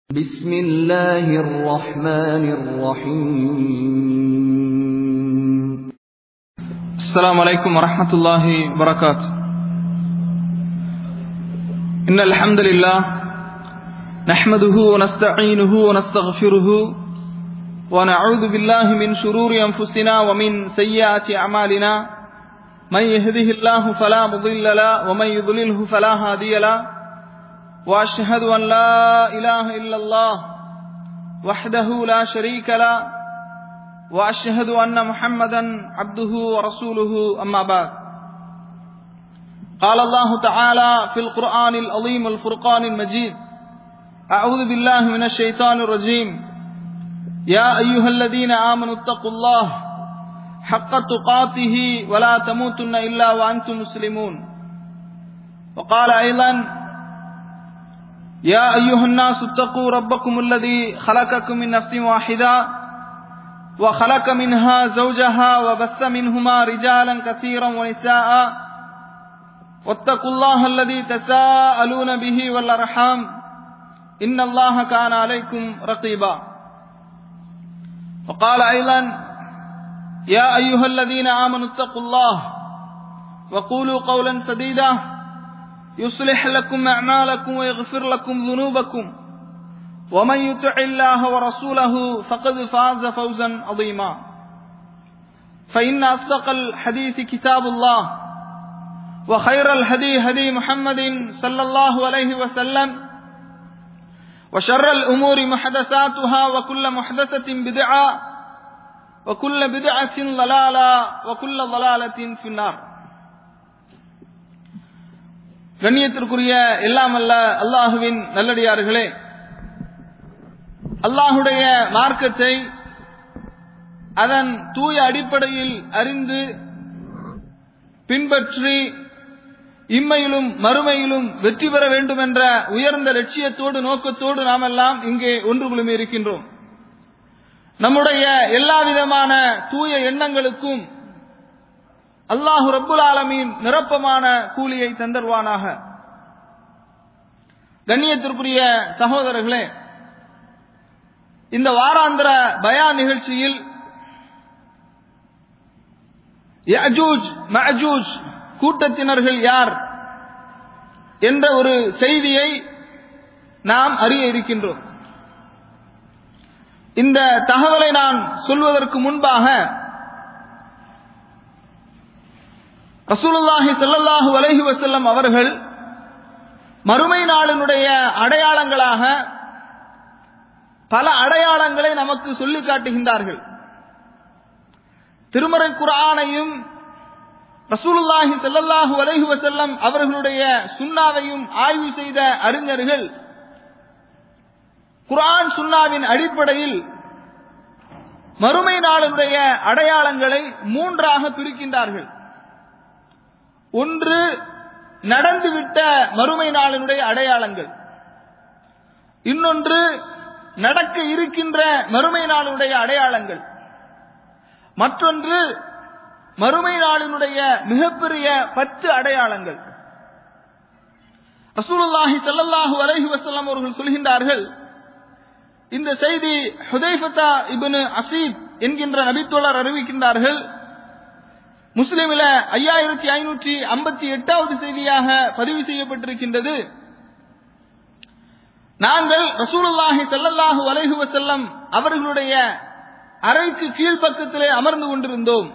بسم الله الرحمن الرحيم السلام عليكم ورحمة الله وبركاته إن الحمد لله نحمده ونستعينه ونستغفره ونعوذ بالله من شرور أنفسنا ومن سيئات أعمالنا من يهده الله فلا مضل له ومن يضلله فلا هادي له وأشهد أن لا إله إلا الله وحده لا شريك له وأشهد أن محمدا عبده ورسوله أما بعد قال الله تعالى في القرآن العظيم الفرقان المجيد أعوذ بالله من الشيطان الرجيم يا أيها الذين آمنوا اتقوا الله حق تقاته ولا تموتن إلا وأنتم مسلمون وقال أيضا يا أيها الناس اتقوا ربكم الذي خلقكم من نفس واحدة وخلق منها زوجها وبث منهما رجالا كثيرا ونساء واتقوا الله الذي تساءلون به والأرحام إن الله كان عليكم رقيبا وقال أيضا يا أيها الذين آمنوا اتقوا الله وقولوا قولا سديدا يصلح لكم أعمالكم ويغفر لكم ذنوبكم ومن يطع الله ورسوله فقد فاز فوزا عظيما فإن أصدق الحديث كتاب الله وخير الهدي هدي محمد صلى الله عليه وسلم وشر الأمور محدثاتها وكل محدثة بدعة وكل بدعة ضلالة وكل ضلالة في النار கண்ணியத்திற்குரிய எல்லாமல்ல அல்லாஹுவின் நல்லடியார்களே அல்லாஹுடைய மார்க்கத்தை அதன் தூய அடிப்படையில் அறிந்து பின்பற்றி இம்மையிலும் மறுமையிலும் வெற்றி பெற வேண்டும் என்ற உயர்ந்த லட்சியத்தோடு நோக்கத்தோடு நாம் எல்லாம் இங்கே ஒன்று குழுமி இருக்கின்றோம் நம்முடைய எல்லா விதமான தூய எண்ணங்களுக்கும் அல்லாஹு ரப்புல் ஆலமீன் நிரப்பமான கூலியை தந்தருவானாக கண்ணியத்திற்குரிய சகோதரர்களே இந்த வாராந்திர பயா நிகழ்ச்சியில் யஜூஜ் மஜூஜ் கூட்டத்தினர்கள் யார் என்ற ஒரு செய்தியை நாம் அறிய இருக்கின்றோம் இந்த தகவலை நான் சொல்வதற்கு முன்பாக ரசூலுல்லாஹி ஸல்லல்லாஹு அலைஹி வஸல்லம் அவர்கள் மறுமை நாளினுடைய அடையாளங்களாக பல அடையாளங்களை நமக்கு சொல்லி காட்டுகின்றார்கள் திருமறை குரானையும் ரசூலுல்லாஹி ஸல்லல்லாஹு அலைஹி வஸல்லம் அவர்களுடைய சுன்னாவையும் ஆய்வு செய்த அறிஞர்கள் குரான் சுன்னாவின் அடிப்படையில் மறுமை நாளினுடைய அடையாளங்களை மூன்றாக பிரிக்கின்றார்கள் ஒன்று நடந்துவிட்ட மறுமை நாளினுடைய அடையாளங்கள் இன்னொன்று நடக்க இருக்கின்ற மறுமை நாளினுடைய அடையாளங்கள் மற்றொன்று மறுமை நாளினுடைய மிகப்பெரிய பத்து அடையாளங்கள் ரசூலுல்லாஹி ஸல்லல்லாஹு அலைஹி வஸல்லம் அவர்கள் சொல்கின்றார்கள் இந்த செய்தி ஹுதைஃபத்தா இப்னு அசீப் என்கின்ற நபித்தோழர் அறிவிக்கின்றார்கள் முஸ்லிமில ஐயாயிரத்தி ஐநூற்றி ஐம்பத்தி எட்டாவது செய்தியாக பதிவு செய்யப்பட்டிருக்கின்றது நாங்கள் ரசூலுல்லாஹி ஸல்லல்லாஹு அலைஹி வஸல்லம் அவர்களுடைய அறைக்கு கீழ்ப்பக்கத்திலே அமர்ந்து கொண்டிருந்தோம்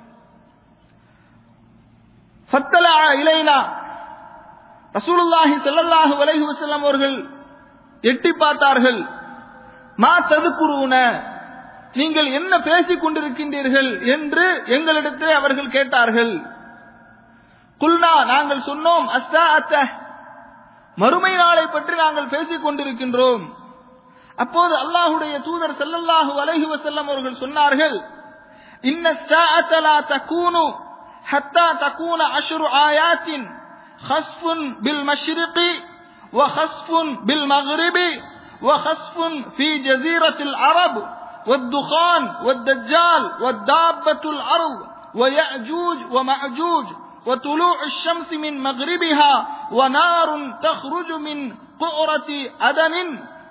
ஃபத்தலா இலைனா ரசூலுல்லாஹி ஸல்லல்லாஹு அலைஹி வஸல்லம் அவர்கள் எட்டி பார்த்தார்கள் மா ததுக்குருன நீங்கள் என்ன பேசிக் கொண்டிருக்கின்றீர்கள் என்று எங்களிடத்தில் அவர்கள் கேட்டார்கள் குல்னா நாங்கள் சொன்னோம் அஸ்தா அத்த மறுமை நாளை பற்றி நாங்கள் பேசிக் கொண்டிருக்கின்றோம் அப்போது அல்லாஹுடைய தூதர் செல்லல்லாஹு அலைஹி வசல்லம் அவர்கள் சொன்னார்கள் இன்ன சாஅத்தலா தக்கூனு ஹத்தா தக்கூன அஷ்ரு ஆயாத்தின் ஹஸ்ஃபுன் பில் மஷ்ரிகி وخسف بالمغرب وخسف في جزيرة العرب والدخان والدجال والدابة الأرض ويأجوج ومأجوج وطلوع الشمس من مغربها ونار تخرج من قعرة أدن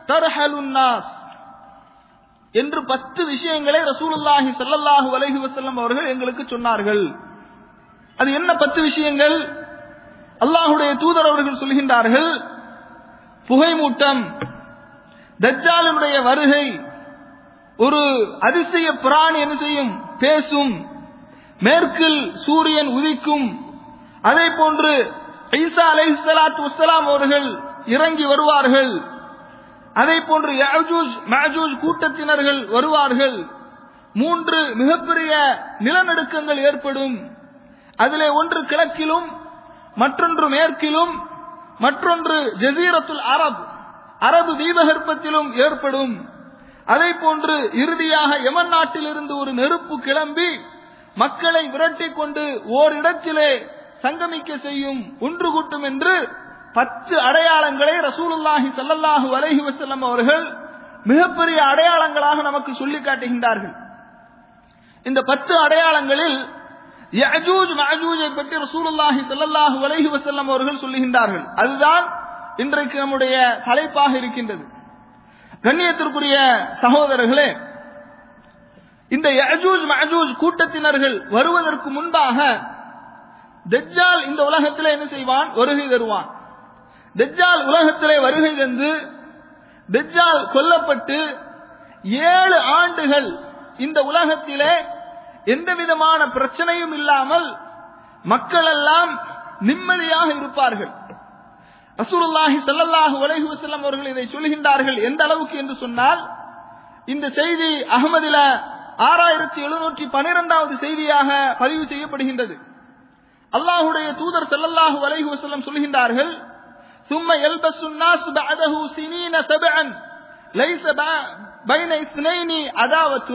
தர்ஹலுன் நாஸ் என்று பத்து விஷயங்களை ரசூலுல்லாஹி ஸல்லல்லாஹு அலைஹி வஸல்லம் அவர்கள் எங்களுக்கு சொன்னார்கள் அது என்ன பத்து விஷயங்கள் அல்லாஹுடைய தூதர் அவர்கள் சொல்கின்றார்கள் புகைமூட்டம் தஜ்ஜாலினுடைய வருகை ஒரு அதிசய பிராணி என்ன செய்யும் பேசும் மேற்கில் சூரியன் உதிக்கும் அதே போன்று ஈசா அலைஹிஸ்ஸலாத்து வஸ்ஸலாம் அவர்கள் இறங்கி வருவார்கள் அதே போன்று யாஜூஜ் மாஜூஜ் கூட்டத்தினர்கள் வருவார்கள் மூன்று மிகப்பெரிய நிலநடுக்கங்கள் ஏற்படும் அதிலே ஒன்று கிழக்கிலும் மற்றொன்று மேற்கிலும் மற்றொன்று ஜசீரத்துல் அரப் அரபு தீபகற்பத்திலும் ஏற்படும் அதே போன்று இறுதியாக யமன் நாட்டிலிருந்து ஒரு நெருப்பு கிளம்பி மக்களை விரட்டி கொண்டு ஓரிடத்திலே சங்கமிக்க செய்யும் ஒன்று கூட்டும் என்று பத்து அடையாளங்களை ரசூலுல்லாஹி ஸல்லல்லாஹு அலைஹி வஸல்லம் அவர்கள் மிகப்பெரிய அடையாளங்களாக நமக்கு சொல்லி காட்டுகின்றார்கள் இந்த பத்து அடையாளங்களில் யஜூஜ் மஅஜூஜை பற்றி ரசூலுல்லாஹி ஸல்லல்லாஹு அலைஹி வஸல்லம் அவர்கள் சொல்லுகின்றார்கள் அதுதான் இன்றைக்கு நம்முடைய தலைப்பாக இருக்கின்றது கண்ணியத்திற்குரிய சகோதரர்களே இந்த யஜூஜ் மஅஜூஜ் கூட்டத்தினர்கள் வருவதற்கு முன்பாக தஜ்ஜால் இந்த உலகத்திலே என்ன செய்வான் வருகை தருவான் தஜ்ஜால் உலகத்திலே வருகை தந்து தஜ்ஜால் கொல்லப்பட்டு ஏழு ஆண்டுகள் இந்த உலகத்திலே எந்த விதமான பிரச்சனையும் இல்லாமல் மக்கள் எல்லாம் நிம்மதியாக இருப்பார்கள் ரசூலுல்லாஹி ஸல்லல்லாஹு அலைஹி வஸல்லம் அவர்கள் இதை சொல்கின்றார்கள் எந்த அளவுக்கு என்று சொன்னால் இந்த செய்தி அகமதில ஆறாயிரத்தி எழுநூற்றி பனிரெண்டாவது செய்தியாக பதிவு செய்யப்படுகின்றது அல்லாஹுடைய தூதர் ஸல்லல்லாஹு அலைஹி வஸல்லம் சொல்கின்றார்கள் ثم يلبس الناس بعده سنين سبعا ليس بين اثنين عداوة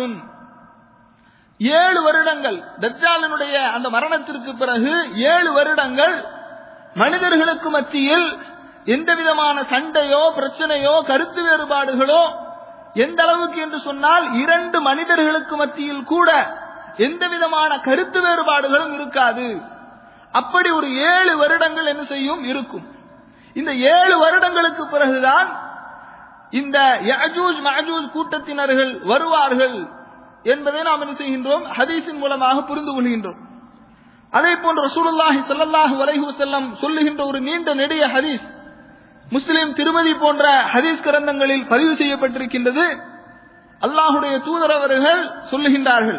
ஏழு வருடங்கள் தஜ்ஜாலினுடைய அந்த மரணத்திற்கு பிறகு ஏழு வருடங்கள் மனிதர்களுக்கு மத்தியில் எந்த விதமான சண்டையோ பிரச்சனையோ கருத்து வேறுபாடுகளோ எந்த அளவுக்கு என்று சொன்னால் இரண்டு மனிதர்களுக்கு மத்தியில் கூட எந்த விதமான கருத்து வேறுபாடுகளும் இருக்காது அப்படி ஒரு ஏழு வருடங்கள் என்ன செய்யும் இருக்கும் இந்த ஏழு வருடங்களுக்கு பிறகுதான் இந்த யஜூஜ் மஜூஜ் கூட்டத்தினர்கள் வருவார்கள் என்பதை நாம் என்ன செய்கின்றோம் ஹதீஸின் மூலமாக புரிந்து கொள்கின்றோம் அதே போன்று ரசூலுல்லாஹி ஸல்லல்லாஹு அலைஹி வஸல்லம் சொல்லுகின்ற ஒரு நீண்ட நெடிய ஹதீஸ் முஸ்லிம் திருமதி போன்ற ஹதீஸ் கிரந்தங்களில் பதிவு செய்யப்பட்டிருக்கின்றது அல்லாஹுடைய தூதர் அவர்கள் சொல்லுகின்றார்கள்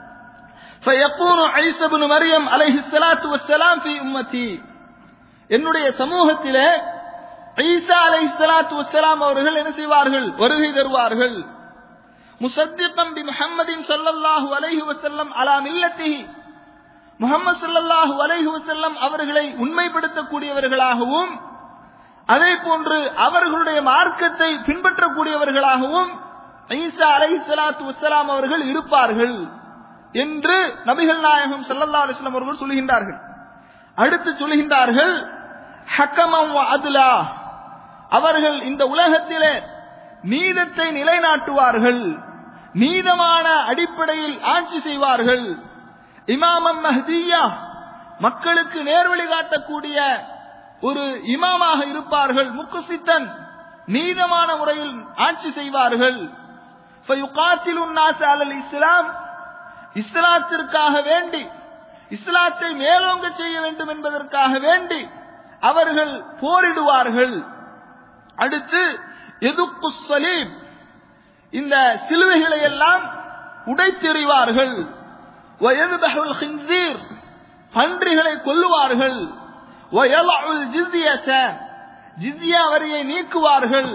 فيكون عيسى بن مريم عليه الصلاة والسلام في أمتي என்னுடைய சமூகத்திலே ஈசா அலை சலாத்து வசலாம் அவர்கள் என்ன செய்வார்கள் வருகை தருவார்கள் முசத்திகம் பி முஹம்மதின் ஸல்லல்லாஹு அலைஹி வஸல்லம் அலா மில்லத்திஹி முஹம்மது ஸல்லல்லாஹு அலைஹி வஸல்லம் அவர்களை உண்மைப்படுத்தக்கூடியவர்களாகவும் அதே போன்று அவர்களுடைய மார்க்கத்தை பின்பற்றக்கூடியவர்களாகவும் ஈசா அலைஹி ஸலாத்து வஸ்ஸலாம் அவர்கள் இருப்பார்கள் என்று நபிகள் நாயகம் ஸல்லல்லாஹு அலைஹி வஸல்லம் அவர்கள் சொல்கின்றார்கள் அடுத்து சொல்கின்றார்கள் ஹக்கமம் அதுலா அவர்கள் இந்த உலகத்திலே நீதத்தை நிலைநாட்டுவார்கள் நீதமான அடிப்படையில் ஆட்சி செய்வார்கள் இமாமம் மஹ்தியா மக்களுக்கு நேர்வழி காட்டக்கூடிய ஒரு இமாமாக இருப்பார்கள் முக்குசித்தன் நீதமான முறையில் ஆட்சி செய்வார்கள் இஸ்லாம் இஸ்லாத்திற்காக வேண்டி இஸ்லாத்தை மேலோங்க செய்ய வேண்டும் என்பதற்காக வேண்டி அவர்கள் போரிடுவார்கள் அடுத்து எதுப்பு சலீம் இந்த சிலுவைகளை எல்லாம் உடைத்தெறிவார்கள் பன்றிகளை கொல்லுவார்கள் ஜிஸ்யா வரியை நீக்குவார்கள்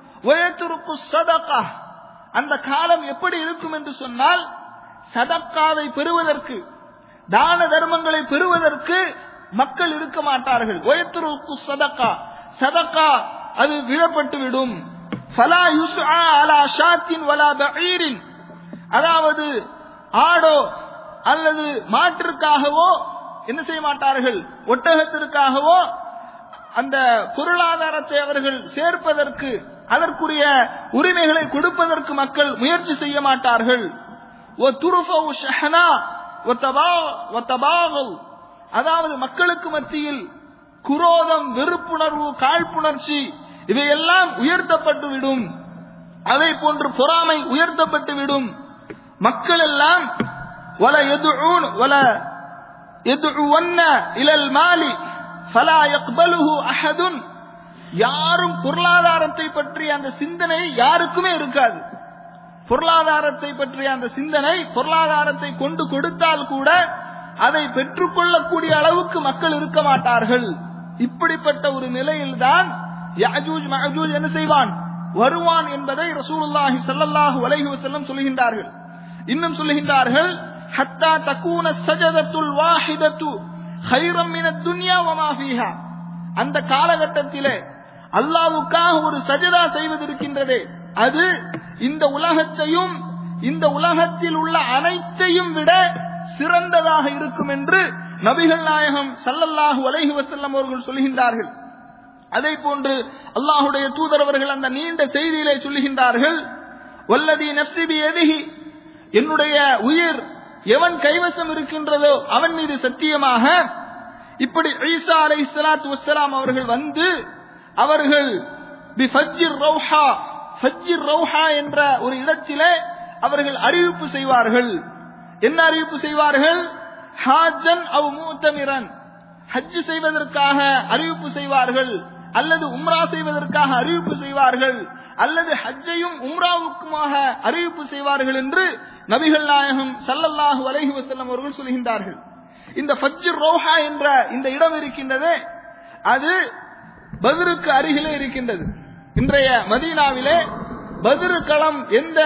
சதகா அந்த காலம் எப்படி இருக்கும் என்று சொன்னால் சதக்காவை பெறுவதற்கு தான தர்மங்களை பெறுவதற்கு மக்கள் இருக்க மாட்டார்கள் ஒயத்துருக்கு சதக்கா சதக்கா அது விழப்பட்டு விடும் ஃபலா யுஸ்ஆ அலா ஷாத்தின் வலா பஈரின் அதாவது ஆடோ அல்லது மாட்டிற்காகவோ என்ன செய்ய மாட்டார்கள் ஒட்டகத்திற்காகவோ அந்த பொருளாதாரத்தை அவர்கள் சேர்ப்பதற்கு அதற்குரிய உரிமைகளை கொடுப்பதற்கு மக்கள் முயற்சி செய்ய மாட்டார்கள் அதாவது மக்களுக்கு மத்தியில் குரோதம் வெறுப்புணர்வு காழ்ப்புணர்ச்சி இவையெல்லாம் உயர்த்தப்பட்டுவிடும் அதை போன்று பொறாமை உயர்த்தப்பட்டு விடும் மக்கள் எல்லாம் வல எதுஊன் வல எதுவன்ன இலல் மாலி ஃபலா யக்பலுஹு அஹதுன் யாரும் பொருளாதாரத்தை பற்றிய அந்த சிந்தனை யாருக்குமே இருக்காது பொருளாதாரத்தை பற்றிய அந்த சிந்தனை பொருளாதாரத்தை கொண்டு கொடுத்தால் கூட அதை பெற்றுக்கொள்ளக்கூடிய அளவுக்கு மக்கள் இருக்க மாட்டார்கள் இப்படிப்பட்ட ஒரு நிலையில்தான் யாஜூஜ் மஹஜூஜ் என்ன செய்வான் வருவான் என்பதை ரசூலுல்லாஹி ஸல்லல்லாஹு அலைஹி வஸல்லம் சொல்லுகின்றார்கள் இன்னும் சொல்லுகின்றார்கள் ஹத்தா தக்கூன சஜதத்துல் வாஹிதத்து ஹைரம் மினத் துன்யா வமா ஃபீஹா அந்த காலகட்டத்திலே அல்லாவுக்காக ஒரு சஜதா செய்வதற்கின்றதே அது இந்த உலகத்தையும் இந்த உலகத்தில் உள்ள அனைத்தையும் விட சிறந்ததாக இருக்கும் என்று நபிகள் நாயகம் சல்லல்லாஹு அலைஹி வஸல்லம் அவர்கள் சொல்கின்றார்கள் அதே போன்று அல்லாஹுடைய தூதரவர்கள் அந்த நீண்ட செய்தியிலே சொல்லுகின்றார்கள் வல்லதி நப்சிபி எதிகி என்னுடைய உயிர் எவன் கைவசம் இருக்கின்றதோ அவன் மீது சத்தியமாக இப்படி ஈசா அலை சலாத்து வசலாம் அவர்கள் வந்து அவர்கள் பி ஃபஜ்ஜிர் ரௌஹா ஃபஜ்ஜிர் ரௌஹா என்ற ஒரு இடத்திலே அவர்கள் அறிவிப்பு செய்வார்கள் என்ன அறிவிப்பு செய்வார்கள் ஹாஜன் அவ் மூத்தமிரன் ஹஜ் செய்வதற்காக அறிவிப்பு செய்வார்கள் அல்லது உம்ரா செய்வதற்காக அறிவிப்பு செய்வார்கள் அல்லது ஹஜ்ஜையும் உம்ராவுக்குமாக அறிவிப்பு செய்வார்கள் என்று நபிகள் நாயகம் சல்லல்லாஹு அலைஹி வஸல்லம் அவர்கள் சொல்கின்றார்கள் இந்த ஃபஜ்ர் ரோஹா என்ற இந்த இடம் இருக்கின்றதே அது பத்ருக்கு அருகிலே இருக்கின்றது இன்றைய மதீனாவிலே பத்ரு களம் எந்த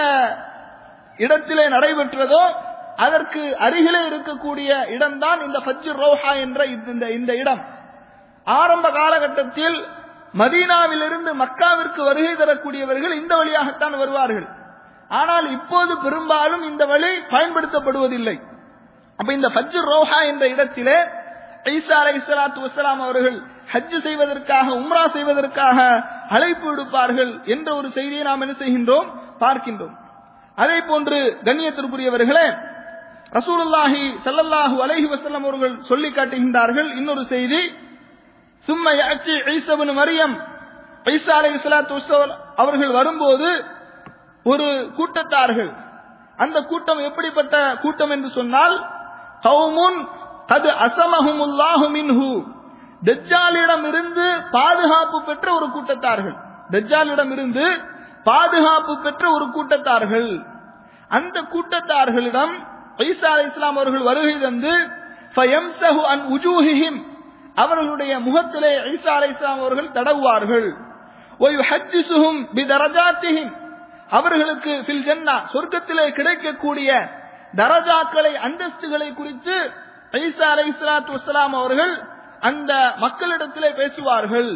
இடத்திலே நடைபெற்றதோ அதற்கு அருகிலே இருக்கக்கூடிய இடம்தான் இந்த ஃபஜ்ர் ரோஹா என்ற இந்த இந்த இடம் ஆரம்ப காலகட்டத்தில் மதீனாவிலிருந்து மக்காவிற்கு வருகை தரக்கூடியவர்கள் இந்த வழியாகத்தான் வருவார்கள் ஆனால் இப்போது பெரும்பாலும் இந்த வழி பயன்படுத்தப்படுவதில்லை அப்ப இந்த ஃபஜ்ர் ரோஹா என்ற இடத்திலே ஈசா அலை இஸ்லாத்து வசலாம் அவர்கள் ஹஜ் செய்வதற்காக உம்ரா செய்வதற்காக அழைப்பு விடுப்பார்கள் என்ற ஒரு செய்தியை நாம் என்ன செய்கின்றோம் பார்க்கின்றோம் அதே போன்று கண்ணியத்திற்குரியவர்களே ரசூலுல்லாஹி ஸல்லல்லாஹு அலைஹி வஸல்லம் அவர்கள் சொல்லி காட்டுகின்றார்கள் இன்னொரு செய்தி சும்ம யாச்சி ஈசபின் மரியம் ஈசா அலைஹிஸ்ஸலாத்து வஸ்ஸலாம் அவர்கள் வரும்போது ஒரு கூட்டத்தார்கள் அந்த கூட்டம் எப்படிப்பட்ட கூட்டம் என்று சொன்னால் கௌமுன் கது அசமஹுமுல்லாஹு மின்ஹு தஜ்ஜாலிடம் இருந்து பாதுகாப்பு பெற்ற ஒரு கூட்டத்தார்கள் தஜ்ஜாலிடம் இருந்து பாதுகாப்பு பெற்ற ஒரு கூட்டத்தார்கள் அந்த கூட்டத்தார்களிடம் ஈசா அலை இஸ்லாம் அவர்கள் வருகை தந்து ஃபயம்சஹு அன் உஜூஹிஹிம் அவர்களுடைய முகத்திலே ஈசா அலை இஸ்லாம் அவர்கள் தடவுவார்கள் ஒயுஹஜ்ஜிசுஹும் பிதரஜாத்திஹிம் அவர்களுக்கு ஃபில் ஜன்னா சொர்க்கத்திலே கிடைக்கக்கூடிய தரஜாக்களை அந்தஸ்துகளை குறித்து ஈசா அலை இஸ்லாத்து வஸ்லாம் அவர்கள் அந்த மக்களிடத்திலே பேசுவார்கள்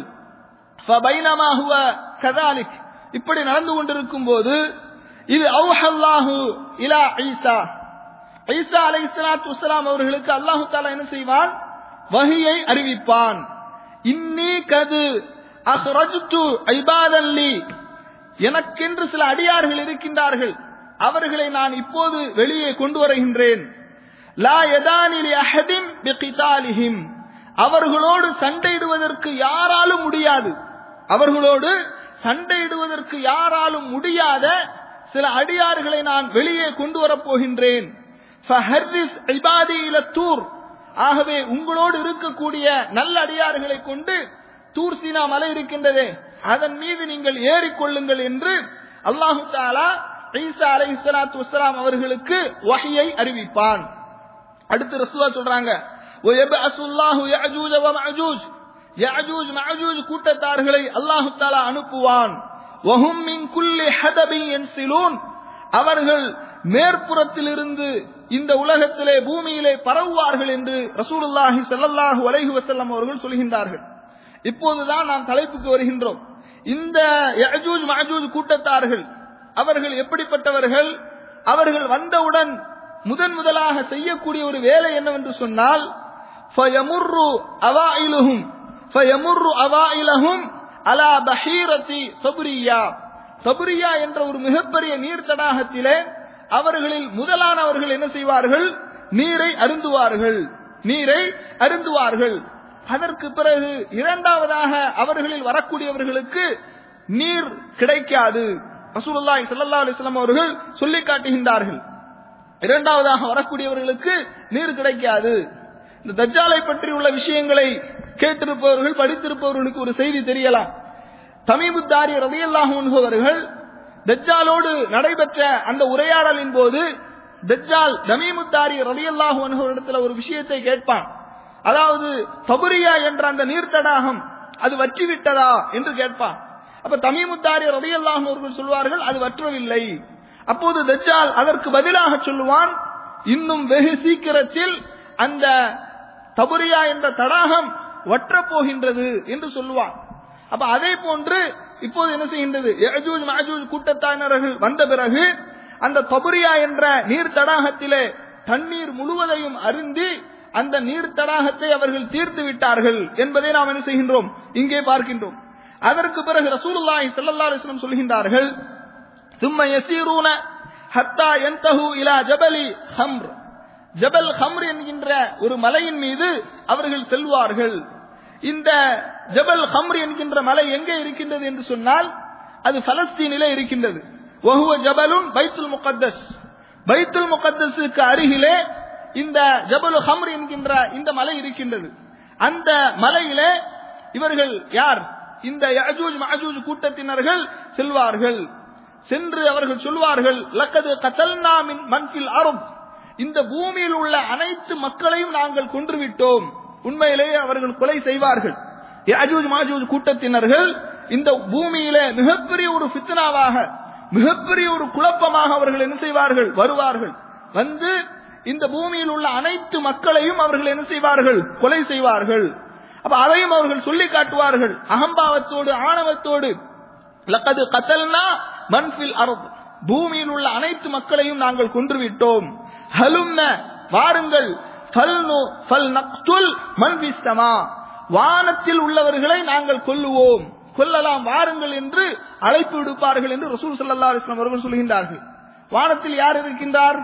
ஃபபைனமா ஹுவ கதாலிக் இப்படி நடந்து கொண்டிருக்கும் போது இது அவுஹல்லாஹு இலா ஈசா ஈசா அலை இஸ்லாத்து வஸ்லாம் அவர்களுக்கு அல்லாஹு தாலா என்ன செய்வான் வஹியை அறிவிப்பான் இன்னி கது அஹ்ரஜ்து ஐபாதல்லி எனக்கென்று சில அடியார்கள் இருக்கின்றார்கள் அவர்களை நான் இப்போது வெளியே கொண்டு வருகின்றேன் லா யதானிலி அஹதிம் பிகிதாலிஹிம் அவர்களோடு சண்டையிடுவதற்கு யாராலும் முடியாது அவர்களோடு சண்டையிடுவதற்கு யாராலும் முடியாத சில அடியார்களை நான் வெளியே கொண்டு வரப் போகின்றேன் ஃபஹர்ரிஸ் இபாதி இல தூர் ஆகவே உங்களோடு இருக்கக்கூடிய நல்ல அடியார்களை கொண்டு தூர் சீனா மலை இருக்கின்றதே அதன் மீது நீங்கள் ஏறிக்கொள்ளுங்கள் என்று அல்லாஹு தாலா ஈசா அலை இஸ்லாத்து வஸ்லாம் அவர்களுக்கு வகையை அறிவிப்பான் அடுத்து ரசூலா சொல்றாங்க ஒயபஅசுல்லாஹு யஅஜூஜ வ மஅஜூஜ் யஅஜூஜ் மஅஜூஜ் கூட்டத்தார்களை அல்லாஹு தஆலா அனுப்புவான் வஹும் மின் குல்லி ஹதபின் யன்சிலூன் அவர்கள் மேற்புறத்திலிருந்து இந்த உலகத்திலே பூமியிலே பரவுவார்கள் என்று ரசூலுல்லாஹி ஸல்லல்லாஹு அலைஹி வஸல்லம் அவர்கள் சொல்கின்றார்கள் இப்போதுதான் நாம் தலைப்புக்கு வருகின்றோம் இந்த யஅஜூஜ் மஅஜூஜ் கூட்டத்தார்கள் அவர்கள் எப்படிப்பட்டவர்கள் அவர்கள் வந்தவுடன் முதன் முதலாக செய்யக்கூடிய ஒரு வேலை என்னவென்று சொன்னால் ஃபயமுர்ரு அவாயிலுஹும் ஃபயமுர்ரு அவாயிலஹும் அலா பஹீரதி சபுரியா சபுரியா என்ற ஒரு மிகப்பெரிய நீர் தடாகத்திலே அவர்களில் முதலானவர்கள் என்ன செய்வார்கள் நீரை அருந்துவார்கள் நீரை அருந்துவார்கள் அதற்கு பிறகு இரண்டாவதாக அவர்களில் வரக்கூடியவர்களுக்கு நீர் கிடைக்காது ரசூலுல்லாஹி ஸல்லல்லாஹு அலைஹி வஸல்லம் அவர்கள் சொல்லி காட்டுகின்றார்கள் இரண்டாவதாக வரக்கூடியவர்களுக்கு நீர் கிடைக்காது இந்த தஜ்ஜாலை பற்றி உள்ள விஷயங்களை கேட்டிருப்பவர்கள் படித்திருப்பவர்களுக்கு ஒரு செய்தி தெரியலாம் தமீபுத்தாரி ரலியல்லாஹு அன்ஹு அவர்கள் தஜ்ஜாலோடு நடைபெற்ற அந்த உரையாடலின் போது தஜ்ஜால் தமீமுத்தாரி ரலியல்லாஹு அன்ஹு இடத்துல ஒரு விஷயத்தை கேட்பான் அதாவது தபுரியா என்ற அந்த நீர்த்தடாகம் அது வற்றி விட்டதா என்று கேட்பான் அப்ப தமீமுத்தாரி ரலியல்லாஹு அவர்கள் சொல்வார்கள் அது வற்றவில்லை அப்போது தஜ்ஜால் அதற்கு பதிலாக சொல்லுவான் இன்னும் வெகு சீக்கிரத்தில் அந்த தபுரியா என்ற தடாகம் வற்றப் போகின்றது என்று சொல்லுவான் அப்ப அதே போன்று இப்போது என்ன செய்கின்றது யஜூஜ் மஜூஜ் கூட்டத்தாயினர்கள் வந்த பிறகு அந்த தபுரியா என்ற நீர் தடாகத்திலே தண்ணீர் முழுவதையும் அருந்தி அந்த நீர் தடாகத்தை அவர்கள் தீர்த்து விட்டார்கள் என்பதை நாம் என்ன செய்கின்றோம் இங்கே பார்க்கின்றோம் அதற்கு பிறகு ரசூலுல்லாஹி ஸல்லல்லாஹு அலைஹி வஸல்லம் சொல்கின்றார்கள் ثم يسيرون حتى ينتهوا الى جبل خمر ஜபல் ஹம்ர் என்கின்ற ஒரு மலையின் மீது அவர்கள் செல்வார்கள் இந்த ஜபல் ஹம்ர் என்கின்ற மலை எங்கே இருக்கின்றது என்று சொன்னால் அது பலஸ்தீனிலே இருக்கின்றது ஒஹுவ ஜபலுன் பைத்துல் முகத்தஸ் பைத்துல் முகத்தஸுக்கு அருகிலே இந்த ஜபல் ஹம்ர் என்கின்ற இந்த மலை இருக்கின்றது அந்த மலையிலே இவர்கள் யார் இந்த யஜூஜ் மஜூஜ் கூட்டத்தினர்கள் செல்வார்கள் சென்று அவர்கள் சொல்வார்கள் லக்கது கத்தல்னா மின் மன்பில் அரும் இந்த பூமியில் உள்ள அனைத்து மக்களையும் நாங்கள் கொன்றுவிட்டோம் உண்மையிலேயே அவர்கள் கொலை செய்வார்கள் யாஜூஜ் மாஜூஜ் கூட்டத்தினர்கள் இந்த பூமியிலே மிகப்பெரிய ஒரு ஃபித்னாவாக மிகப்பெரிய ஒரு குழப்பமாக அவர்கள் என்ன செய்வார்கள் வருவார்கள் வந்து இந்த பூமியில் உள்ள அனைத்து மக்களையும் அவர்கள் என்ன செய்வார்கள் கொலை செய்வார்கள் அப்ப அதையும் அவர்கள் சொல்லி காட்டுவார்கள் அகம்பாவத்தோடு ஆணவத்தோடு லக்கது கத்தல்னா மன்பில் அரபு பூமியில் உள்ள அனைத்து மக்களையும் நாங்கள் கொன்றுவிட்டோம் ஹலும்ன வாருங்கள் ஃபல்னு ஃபல் நக்துல் மன்பிஸ்தமா வானத்தில் உள்ளவர்களை நாங்கள் கொல்லுவோம் கொல்லலாம் வாருங்கள் என்று அழைப்பு விடுப்பார்கள் என்று ரசூல் ஸல்லல்லாஹு அலைஹி வஸல்லம் அவர்கள் சொல்கின்றார்கள் வானத்தில் யார் இருக்கின்றார்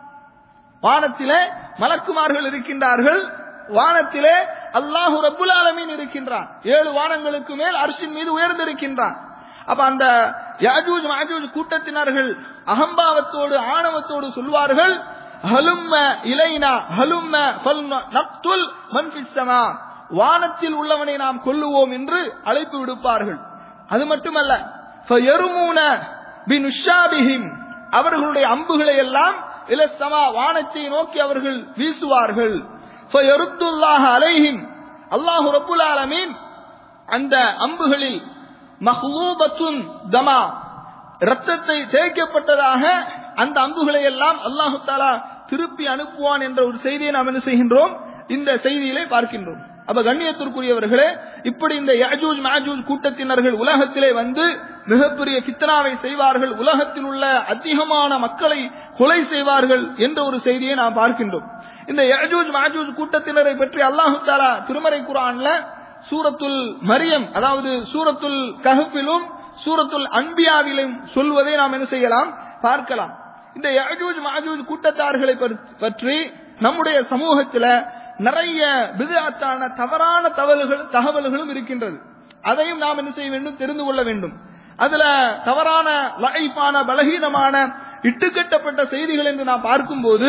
வானத்திலே மலக்குமார்கள் இருக்கின்றார்கள் வானத்திலே அல்லாஹு ரப்புல் ஆலமீன் இருக்கின்றான் ஏழு வானங்களுக்கு மேல் அரிசின் மீது உயர்ந்திருக்கின்றான் அப்ப அந்த யாஜூஜ் மாஜூஜ் கூட்டத்தினர்கள் அகம்பாவத்தோடு ஆணவத்தோடு சொல்வார்கள் ஹலும்ம இலைனா ஹலும்ம நக்துல் மன்பிஸ்தமா வானத்தில் உள்ளவனை நாம் கொல்லுவோம் என்று அழைப்பு விடுப்பார்கள் அது மட்டுமல்ல ஃபயருமூன பினுஷாபிஹிம் அவர்களுடைய அம்புகளை எல்லாம் இலசமா வானத்தை நோக்கி அவர்கள் வீசுவார்கள் ஃபயருத்துல்லாஹ அலைஹிம் அல்லாஹு ரப்புல் ஆலமீன் அந்த அம்புகளில் மஹ்லூபத்துன் தமா ரத்தத்தை தேய்க்கப்பட்டதாக அந்த அம்புகளை எல்லாம் அல்லாஹு தாலா திருப்பி அனுப்புவான் என்ற ஒரு செய்தியை நாம் என்ன செய்கின்றோம் இந்த செய்தியிலே பார்க்கின்றோம் அப்ப கண்ணியத்திற்குரியவர்களே இப்படி இந்த யாஜூஜ் மாஜூஜ் கூட்டத்தினர்கள் உலகத்திலே வந்து மிகப்பெரிய கித்தனாவை செய்வார்கள் உலகத்தில் உள்ள அதிகமான மக்களை கொலை செய்வார்கள் என்ற ஒரு செய்தியை நாம் பார்க்கின்றோம் இந்த யாஜூஜ் மாஜூஜ் கூட்டத்தினரை பற்றி அல்லாஹு தாலா திருமறை குரான்ல சூரத்துல் மரியம் அதாவது சூரத்துல் கஹப்பிலும் சூரத்துல் அன்பியாவிலும் சொல்வதை நாம் என்ன செய்யலாம் பார்க்கலாம் இந்த யஜூஜ் மாஜூஜ் கூட்டத்தார்களை பற்றி நம்முடைய சமூகத்தில் நிறைய விதத்தான தவறான தகவல்கள் தகவல்களும் இருக்கின்றது அதையும் நாம் என்ன செய்ய வேண்டும் தெரிந்து கொள்ள வேண்டும் அதுல தவறான லைஃபான பலகீனமான இட்டுக்கட்டப்பட்ட செய்திகள் என்று நாம் பார்க்கும்போது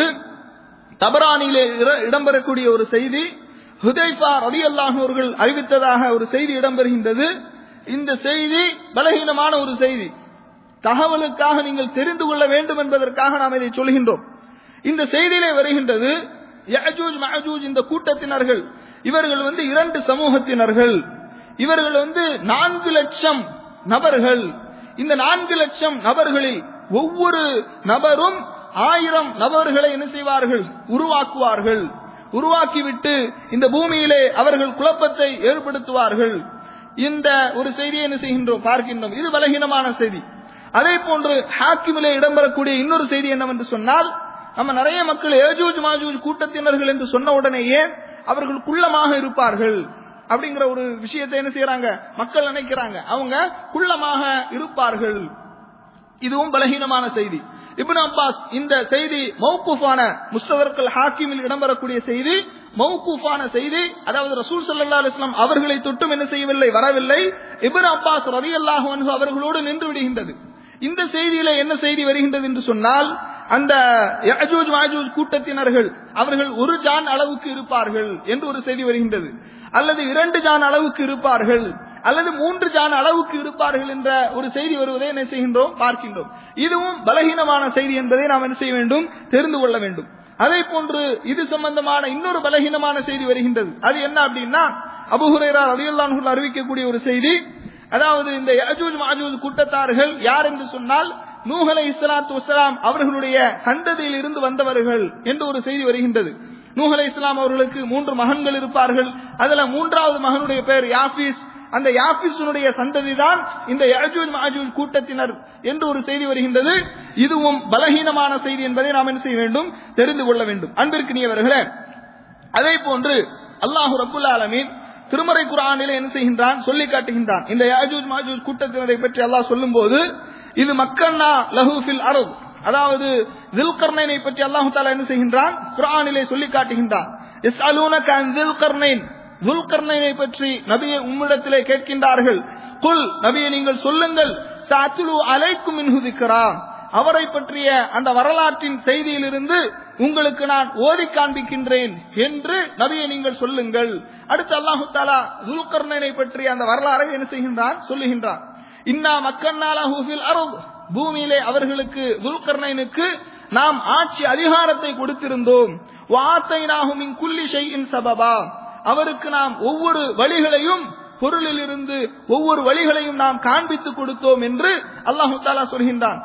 தபரானிலே இடம்பெறக்கூடிய ஒரு செய்தி ஹுதைஃபா ரதி அவர்கள் அறிவித்ததாக ஒரு செய்தி இடம்பெறுகின்றது இந்த செய்தி பலகீனமான ஒரு செய்தி தகவலுக்காக நீங்கள் தெரிந்து கொள்ள வேண்டும் என்பதற்காக நாம் இதை சொல்கின்றோம் இந்த செய்தியிலே வருகின்றது யஜூஜ் மஹஜூஜ் இந்த கூட்டத்தினர்கள் இவர்கள் வந்து இரண்டு சமூகத்தினர்கள் இவர்கள் வந்து நான்கு லட்சம் நபர்கள் இந்த நான்கு லட்சம் நபர்களில் ஒவ்வொரு நபரும் ஆயிரம் நபர்களை என்ன செய்வார்கள் உருவாக்குவார்கள் உருவாக்கிவிட்டு இந்த பூமியிலே அவர்கள் குழப்பத்தை ஏற்படுத்துவார்கள் இந்த ஒரு செய்தியை என்ன செய்கின்றோம் பார்க்கின்றோம் இது பலகீனமான செய்தி அதே போன்று ஹாக்கிமிலே இடம்பெறக்கூடிய இன்னொரு செய்தி என்னவென்று சொன்னால் நம்ம நிறைய மக்கள் ஏஜூஜ் மாஜூஜ் கூட்டத்தினர்கள் என்று சொன்ன உடனேயே அவர்கள் குள்ளமாக இருப்பார்கள் அப்படிங்கிற ஒரு விஷயத்தை என்ன செய்யறாங்க மக்கள் நினைக்கிறாங்க அவங்க குள்ளமாக இருப்பார்கள் இதுவும் பலகீனமான செய்தி இப்னு அப்பாஸ் இந்த செய்தி மௌகூஃபான முஸ்தவர்கள் ஹாக்கிமில் இடம்பெறக்கூடிய செய்தி மௌகூஃபான செய்தி அதாவது ரசூல் சல்லா அலிஸ்லாம் அவர்களை தொட்டும் என்ன செய்யவில்லை வரவில்லை இப்னு அப்பாஸ் ரதி அல்லாஹு அவர்களோடு நின்று விடுகின்றது இந்த செய்தியில என்ன செய்தி வருகின்றது என்று சொன்னால் அந்த யஜூஜ் மாஜூஜ் கூட்டத்தினர்கள் அவர்கள் ஒரு ஜான் அளவுக்கு இருப்பார்கள் என்று ஒரு செய்தி வருகின்றது அல்லது இரண்டு ஜான் அளவுக்கு இருப்பார்கள் அல்லது மூன்று ஜான் அளவுக்கு இருப்பார்கள் என்ற ஒரு செய்தி வருவதை என்ன செய்கின்றோம் பார்க்கின்றோம் இதுவும் பலகீனமான செய்தி என்பதை நாம் என்ன செய்ய வேண்டும் தெரிந்து கொள்ள வேண்டும் அதே போன்று இது சம்பந்தமான இன்னொரு பலகீனமான செய்தி வருகின்றது அது என்ன அப்படின்னா அபுஹுரேரா ரலியல்லாஹு அறிவிக்கக்கூடிய ஒரு செய்தி அதாவது இந்த யஜூஜ் மாஜூஜ் கூட்டத்தார்கள் யார் என்று சொன்னால் நூஹ் அலை இஸ்லாத்து வசலாம் அவர்களுடைய சந்ததியில் இருந்து வந்தவர்கள் என்று ஒரு செய்தி வருகின்றது நூஹ் அலை இஸ்லாம் அவர்களுக்கு மூன்று மகன்கள் இருப்பார்கள் அதுல மூன்றாவது மகனுடைய பெயர் யாஃபீஸ் அந்த யாபிஸுடைய சந்ததி தான் இந்த யஜூஜ் மாஜூஜ் கூட்டத்தினர் என்று ஒரு செய்தி வருகின்றது இதுவும் பலகீனமான செய்தி என்பதை நாம் என்ன செய்ய வேண்டும் தெரிந்து கொள்ள வேண்டும் அன்பிற்கினியவர்களே அதே போன்று அல்லாஹு ரபுல் ஆலமீன் திருமறை குரானிலே என்ன செய்கின்றான் சொல்லி காட்டுகின்றான் இந்த யாஜூஜ் மாஜூஜ் கூட்டத்தினரை பற்றி அல்லாஹ் சொல்லும் போது இது மக்கன்னா லஹூஃபில் அரபு அதாவது தில்கர்னைனை பற்றி அல்லாஹு தாலா என்ன செய்கின்றான் குரானிலே சொல்லி காட்டுகின்றான் எஸ் அலூனக் தில்கர்னைன் துல்கர்ணனை பற்றி நபியை உம்மிடத்திலே கேட்கின்றார்கள் குல் நபியை நீங்கள் சொல்லுங்கள் சாத்துலு அலைக்கும் மின்ஹுதிக்கிறான் அவரை பற்றிய அந்த வரலாற்றின் செய்தியிலிருந்து உங்களுக்கு நான் ஓதி காண்பிக்கின்றேன் என்று நபியை நீங்கள் சொல்லுங்கள் அடுத்து அல்லாஹு தாலா துல்கர்ணனை பற்றிய அந்த வரலாறை என்ன செய்கின்றான் சொல்லுகின்றான் இன்னா மக்கன்னாலாஹூஃபில் அருள் பூமியிலே அவர்களுக்கு துல்கர்ணனுக்கு நாம் ஆட்சி அதிகாரத்தை கொடுத்திருந்தோம் வாத்தைனாகும் குல்லி ஷையின் சபபா அவருக்கு நாம் ஒவ்வொரு வழிகளையும் பொருளில் இருந்து ஒவ்வொரு வழிகளையும் நாம் காண்பித்து கொடுத்தோம் என்று அல்லாஹு தாலா சொல்கின்றான்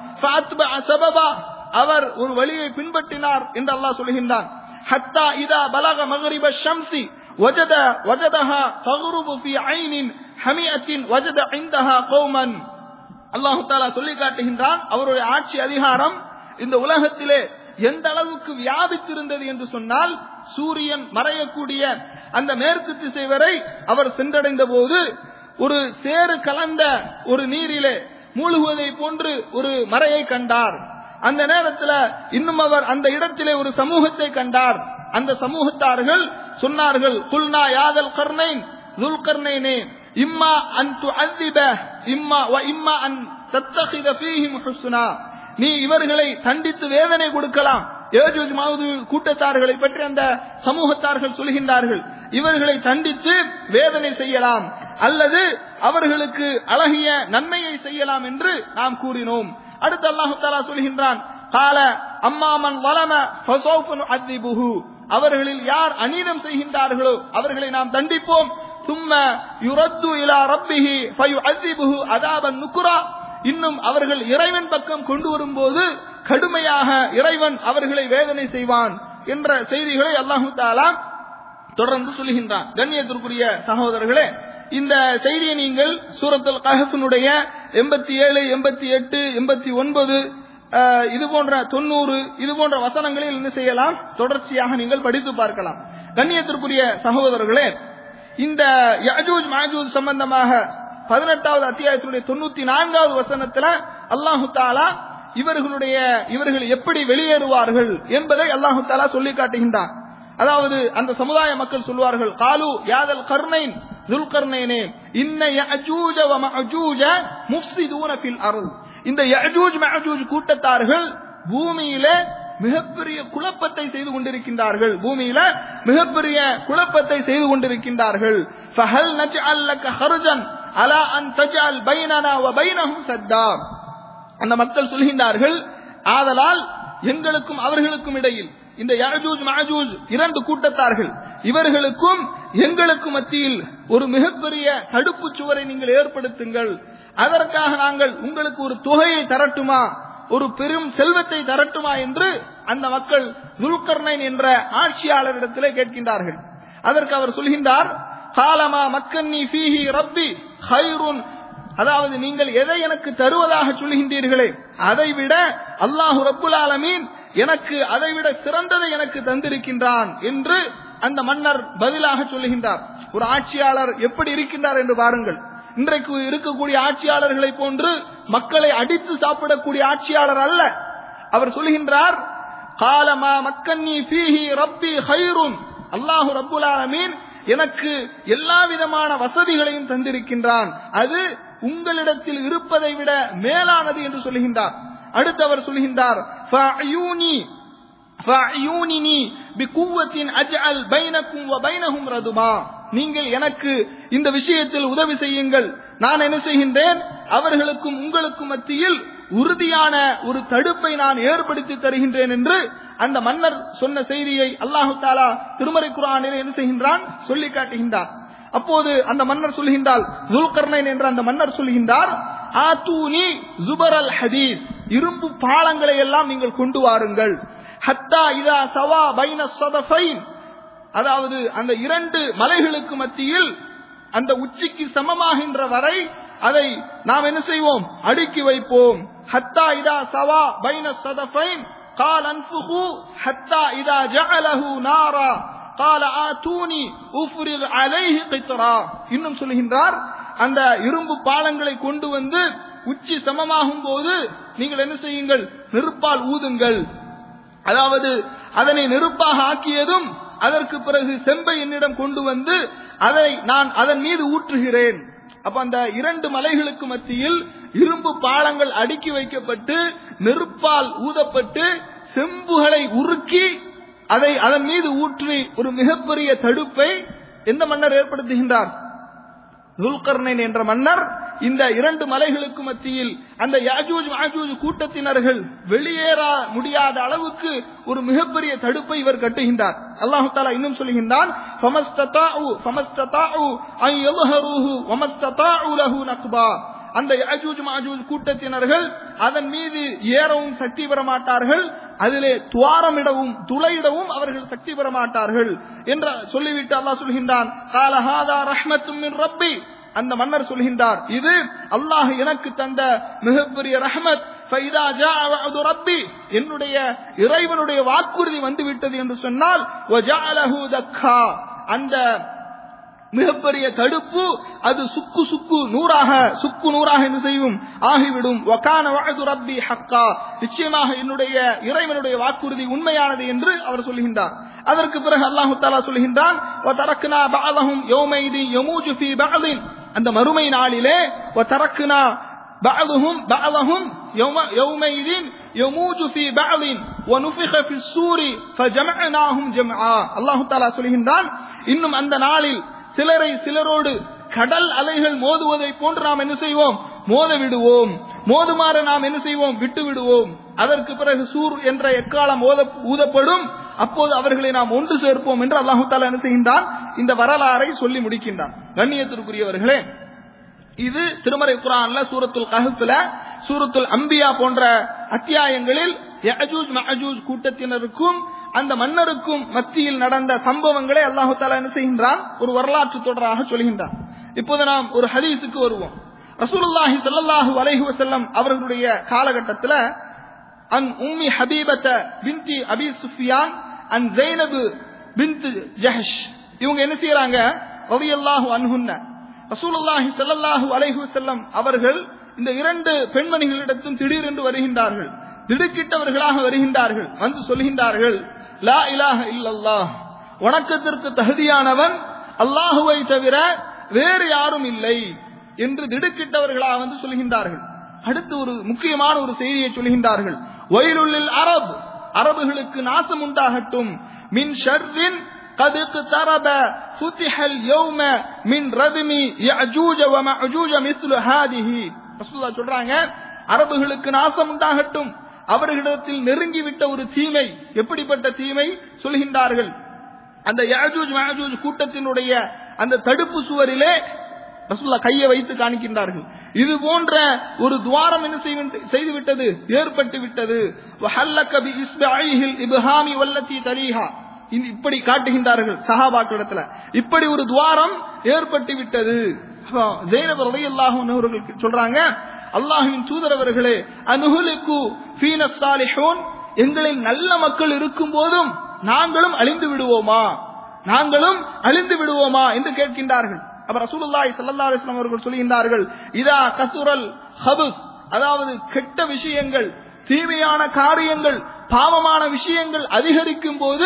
அவர் ஒரு வழியை பின்பற்றினார் என்று அல்லாஹ் சொல்கின்றான் ஹத்தா இதா பலக மகரிப ஷம்சி وجد وجدها تغرب في عين حميئة وجد عندها قوما அல்லாஹு தாலா சொல்லி காட்டுகின்றான் அவருடைய ஆட்சி அதிகாரம் இந்த உலகத்திலே எந்த அளவுக்கு வியாபித்திருந்தது என்று சொன்னால் சூரியன் மறையக்கூடிய அந்த மேற்கு திசை வரை அவர் சென்றடைந்த போது ஒரு சேறு கலந்த ஒரு நீரிலே மூழ்குவதை போன்று ஒரு மறையை கண்டார் அந்த நேரத்தில் இன்னும் அவர் அந்த இடத்திலே ஒரு சமூகத்தை கண்டார் அந்த சமூகத்தார்கள் சொன்னார்கள் குல்னா யாதல் கர்ணைன் துல் கர்ணைனே இம்மா அன் துஅذிப இம்மா வ இம்மா அன் தத்தகித ஃபீஹிம் ஹுஸ்னா நீ இவர்களை தண்டித்து வேதனை கொடுக்கலாம் ஏஜூஜ் மாவது கூட்டத்தார்களை பற்றி அந்த சமூகத்தார்கள் சொல்கின்றார்கள் இவர்களை தண்டித்து வேதனை செய்யலாம் அல்லது அவர்களுக்கு அழகிய நன்மையை செய்யலாம் என்று நாம் கூறினோம் அடுத்து அல்லாஹு தாலா சொல்கின்றான் கால அம்மாமன் வளம அதிபுகு அவர்களில் யார் அநீதம் செய்கின்றார்களோ அவர்களை நாம் தண்டிப்போம் சும்ம யுரத்து இலா ரப்பிஹி ஃபயு அதிபுகு அதாபன் நுக்குரா இன்னும் அவர்கள் இறைவன் பக்கம் கொண்டு வரும்போது கடுமையாக இறைவன் அவர்களை வேதனை செய்வான் என்ற செய்திகளை அல்லாஹு தாலா தொடர்ந்து சொல்கின்றான் கண்ணியத்திற்குரிய சகோதரர்களே இந்த செய்தியை நீங்கள் சூரத்துல் கஹஃபினுடைய எண்பத்தி ஏழு எண்பத்தி எட்டு எண்பத்தி ஒன்பது இது போன்ற தொண்ணூறு இது போன்ற வசனங்களில் என்ன செய்யலாம் தொடர்ச்சியாக நீங்கள் படித்து பார்க்கலாம் கண்ணியத்திற்குரிய சகோதரர்களே இந்த யஜூஜ் மாஜூஜ் சம்பந்தமாக பதினெட்டாவது அத்தியாயத்தினுடைய தொண்ணூத்தி நான்காவது வசனத்துல அல்லாஹு தாலா இவர்களுடைய இவர்கள் எப்படி வெளியேறுவார்கள் என்பதை அல்லாஹு தாலா சொல்லி காட்டுகின்றான் அதாவது அந்த சமுதாய மக்கள் சொல்வார்கள் காலு யாதல் கர்ணைன் துல்கர்ணைனே இன்ன யஜூஜ வ மஅஜூஜ முஃப்ஸிதூன ஃபில் அர்த் இந்த யஜூஜ் மஅஜூஜ் கூட்டத்தார்கள் பூமியிலே மிகப்பெரிய குழப்பத்தை செய்து கொண்டிருக்கின்றார்கள் பூமியில மிகப்பெரிய குழப்பத்தை செய்து கொண்டிருக்கின்றார்கள் ஃபஹல் நஜ்அல் லக ஹர்ஜன் அலா அன் தஜ்அல் பைனனா வ பைனஹும் சத்தா அந்த மக்கள் சொல்கின்றார்கள் ஆதலால் எங்களுக்கும் அவர்களுக்கும் இடையில் இந்த யாஜூஜ் மாஜூஜ் இரண்டு கூட்டத்தார்கள் இவர்களுக்கும் எங்களுக்கும் மத்தியில் ஒரு மிகப்பெரிய தடுப்பு சுவரை நீங்கள் ஏற்படுத்துங்கள் அதற்காக நாங்கள் உங்களுக்கு ஒரு தொகையை தரட்டுமா ஒரு பெரும் செல்வத்தை தரட்டுமா என்று அந்த மக்கள் துல்கர்ணைன் என்ற ஆட்சியாளரிடத்திலே கேட்கின்றார்கள் அதற்கு அவர் சொல்கின்றார் காலமா மக்கன்னி ஃபீஹி ரப்பி ஹைருன் அதாவது நீங்கள் எதை எனக்கு தருவதாக சொல்கின்றீர்களே அதை விட அல்லாஹு ரப்புல் ஆலமீன் எனக்கு அதை விட சிறந்ததை எனக்கு தந்திருக்கின்றான் என்று அந்த மன்னர் பதிலாக சொல்லுகின்றார் ஒரு ஆட்சியாளர் எப்படி இருக்கின்றார் என்று பாருங்கள் இன்றைக்கு இருக்கக்கூடிய ஆட்சியாளர்களை போன்று மக்களை அடித்து சாப்பிடக்கூடிய ஆட்சியாளர் அல்ல அவர் சொல்கின்றார் காலமா மக்கன்னி ஃபீஹி ரப்பி ஹைருன் அல்லாஹு ரப்புல் ஆலமீன் எனக்கு எல்லா விதமான வசதிகளையும் தந்திருக்கின்றான் அது உங்களிடத்தில் இருப்பதை விட மேலானது என்று சொல்கின்றார் அடுத்து அவர் சொல்கின்றார் "ஃபஅயூனி ஃபஅயூனினி பிகுவத்தின் அஜ்அல் பைனக்கும் வ பைனஹும் ரதுமா நீங்கள் எனக்கு இந்த விஷயத்தில் உதவி செய்யுங்கள் நான் என்ன செய்கின்றேன் அவர்களுக்கும் உங்களுக்கும் மத்தியில் உறுதியான ஒரு தடுப்பை நான் ஏற்படுத்தி தருகின்றேன் என்று அந்த மன்னர் சொன்ன செய்தியை அல்லாஹு தாலா திருமறை குரானில் என்ன செய்கின்றான் சொல்லி காட்டுகின்றார் அப்போது அந்த மன்னர் சொல்கின்றால் ஜுல்கர்னைன் என்ற அந்த மன்னர் சொல்கின்றார் ஆத்தூனி ஜுபர் அல் ஹதீஸ் இரும்பு பாலங்களை எல்லாம் நீங்கள் கொண்டு வாருங்கள் ஹத்தா இதா சவா பைன சதஃபைன் அதாவது அந்த இரண்டு மலைகளுக்கு மத்தியில் அந்த உச்சிக்கு சமமாகின்ற வரை அதை நாம் என்ன செய்வோம் அடுக்கி வைப்போம் ஹத்தா இதா சவா பைன சதஃபைன் قال انفخوا حتى إذا جعله نارا قال آتوني أفرغ عليه قطرا இன்னும் சொல்கின்றார் அந்த இரும்பு பாலங்களை கொண்டு வந்து உச்சி சமமாகும் போது நீங்கள் என்ன செய்யுங்கள் நெருப்பால் ஊதுங்கள் அதாவது அதனை நெருப்பாக ஆக்கியதும் அதற்கு பிறகு செம்பை என்னிடம் கொண்டு வந்து அதை நான் அதன் மீது ஊற்றுகிறேன் அப்ப அந்த இரண்டு மலைகளுக்கு மத்தியில் இரும்பு பாலங்கள் அடுக்கி வைக்கப்பட்டு நெருப்பால் ஊதப்பட்டு செம்புகளை உருக்கி அதை அதன் மீது ஊற்றி ஒரு மிகப்பெரிய தடுப்பை எந்த மன்னர் ஏற்படுத்துகின்றார் துல்கர்னைன் என்ற மன்னர் இந்த இரண்டு மலைகளுக்கு மத்தியில் அந்த யாஜூஜ் மாஜூஜ் கூட்டத்தினர்கள் வெளியேற முடியாத அளவுக்கு ஒரு மிகப்பெரிய தடுப்பை இவர் கட்டுகின்றார் அல்லாஹு தாலா இன்னும் சொல்கின்றான் ஃபமஸ்ததாஉ ஃபமஸ்ததாஉ அன் யظஹருஹு வமஸ்ததாஉ லஹு நக்பா அந்த யாஜூஜ் மாஜூஜ் கூட்டத்தினர்கள் அதன் மீது ஏறவும் சக்தி பெற மாட்டார்கள் அதிலே துவாரமிடவும் துளையிடவும் அவர்கள் சக்தி பெற மாட்டார்கள் என்று சொல்லிவிட்டு அல்லாஹ் சொல்கின்றான் காலஹாதா ரஹ்மத்தும் மின் ரப்பி அந்த மன்னர் சொல்கின்றார் இது அல்லாஹ் எனக்கு தந்த மிகப்பெரிய ரஹ்மத் ஃபைதா ஜாஅ வஅது ரப்பி என்னுடைய இறைவனுடைய வாக்குறுதி வந்து விட்டது என்று சொன்னால் வஜஅலஹு தக்கா அந்த மிகப்பெரிய தடுப்பு அது சுக்கு சுக்கு நூறாக சுக்கு நூறாக என்ன செய்யும் ஆகிவிடும் வகான வஅது ரப்பி ஹக்கா நிச்சயமாக என்னுடைய இறைவனுடைய வாக்குறுதி உண்மையானது என்று அவர் சொல்கின்றார் அதற்கு பிறகு அல்லாஹு தாலா சொல்கின்றான் وَتَرَكْنَا بَعْضَهُمْ يَوْمَئِذٍ يَمُوجُ فِي بَعْضٍ அந்த மறுமை நாளிலே وَتَرَكْنَا بعضهم بعضهم يوم يومئذ يموج في بعض ونفخ في السور فجمعناهم جمعا الله تعالى சொல்கின்றான் இன்னும் அந்த நாளில் சிலரை சிலரோடு கடல் அலைகள் மோதுவதை போன்று நாம் என்ன செய்வோம் மோத விடுவோம் மோதுமாறு நாம் என்ன செய்வோம் விட்டு விடுவோம் அதற்கு பிறகு சூர் என்ற எக்காலம் ஓத ஊதப்படும் அப்போது அவர்களை நாம் ஒன்று சேர்ப்போம் என்று அல்லாஹு தாலா என்ன செய்கின்றான் இந்த வரலாறை சொல்லி முடிக்கின்றான் கண்ணியத்திற்குரியவர்களே இது திருமறை குரான்ல சூரத்துல் கஹஃப்ல சூரத்துல் அம்பியா போன்ற அத்தியாயங்களில் யஅஜூஜ் மஅஜூஜ் கூட்டத்தினருக்கும் அந்த மன்னருக்கும் மத்தியில் நடந்த சம்பவங்களை அல்லாஹு தாலா என்ன செய்கின்றான் ஒரு வரலாற்று தொடராக சொல்கின்றான் இப்போது நாம் ஒரு ஹதீஸுக்கு வருவோம் ரசூலுல்லாஹி ஸல்லல்லாஹு அலைஹி வஸல்லம் அவர்களுடைய காலகட்டத்தில் அன் உம்மி ஹபீபத்த பின்தி அபி சுஃபியான் அன் ஜெய்னபு பின்த் ஜஹஷ் இவங்க என்ன செய்யறாங்க ரலியல்லாஹு அன்ஹுன்ன ரசூலுல்லாஹி ஸல்லல்லாஹு அலைஹி வஸல்லம் அவர்கள் இந்த இரண்டு பெண்மணிகளிடத்தும் திடீரென்று வருகின்றார்கள் திடுக்கிட்டவர்களாக வருகின்றார்கள் வந்து சொல்கின்றார்கள் லா இலாஹ இல்லல்லாஹ் வணக்கத்திற்கு தகுதியானவன் அல்லாஹுவை தவிர வேறு யாரும் இல்லை என்று திடுக்கிட்டவர்களாக வந்து சொல்கின்றார்கள் அடுத்து ஒரு முக்கியமான ஒரு செய்தியை சொல்கின்றார்கள் வயலுள்ளில் அரப் அரபுகளுக்கு நாசம் உண்டாகட்டும் மின் ஷர்ரின் قد اقترب فتح اليوم من ردم يأجوج ومأجوج مثل هذه ரசூலுல்லா சொல்றாங்க அரபுகளுக்கு நாசம் உண்டாகட்டும் அவர்களிடத்தில் நெருங்கிவிட்ட ஒரு தீமை எப்படிப்பட்ட தீமை சொல்கின்றார்கள் அந்த யாஜூஜ் மஹஜூஜ் கூட்டத்தினுடைய அந்த தடுப்பு சுவரிலே ரசூல்லா கையை வைத்து காணிக்கின்றார்கள் இது போன்ற ஒரு துவாரம் என்ன செய்து- செய்துவிட்டது ஏற்பட்டு விட்டது வஹல்லக பி இஸ்பஐஹில் இப்ஹாமி வல்லதி தலீஹா இந்த- இப்படி காட்டுகின்றார்கள் சஹாபாக்களிடத்துல இப்படி ஒரு துவாரம் ஏற்பட்டு விட்டது ஜெயினப் ரலியல்லாஹு அன்ஹு அவர்கள் சொல்றாங்க அல்லாஹ்வின் தூதர் அவர்களே அனுஹுலிக்கு ஃபீனஸ் சாலிஹூன் எங்களில் நல்ல மக்கள் இருக்கும் போதும் நாங்களும் அழிந்து விடுவோமா நாங்களும் அழிந்து விடுவோமா என்று கேட்கின்றார்கள் அப்ப ரசூலுல்லாஹி ஸல்லல்லாஹு அலைஹி வஸல்லம் அவர்கள் சொல்கின்றார்கள் இதா கசுரல் ஹபுஸ் அதாவது கெட்ட விஷயங்கள் தீமையான காரியங்கள் பாவமான விஷயங்கள் அதிகரிக்கும் போது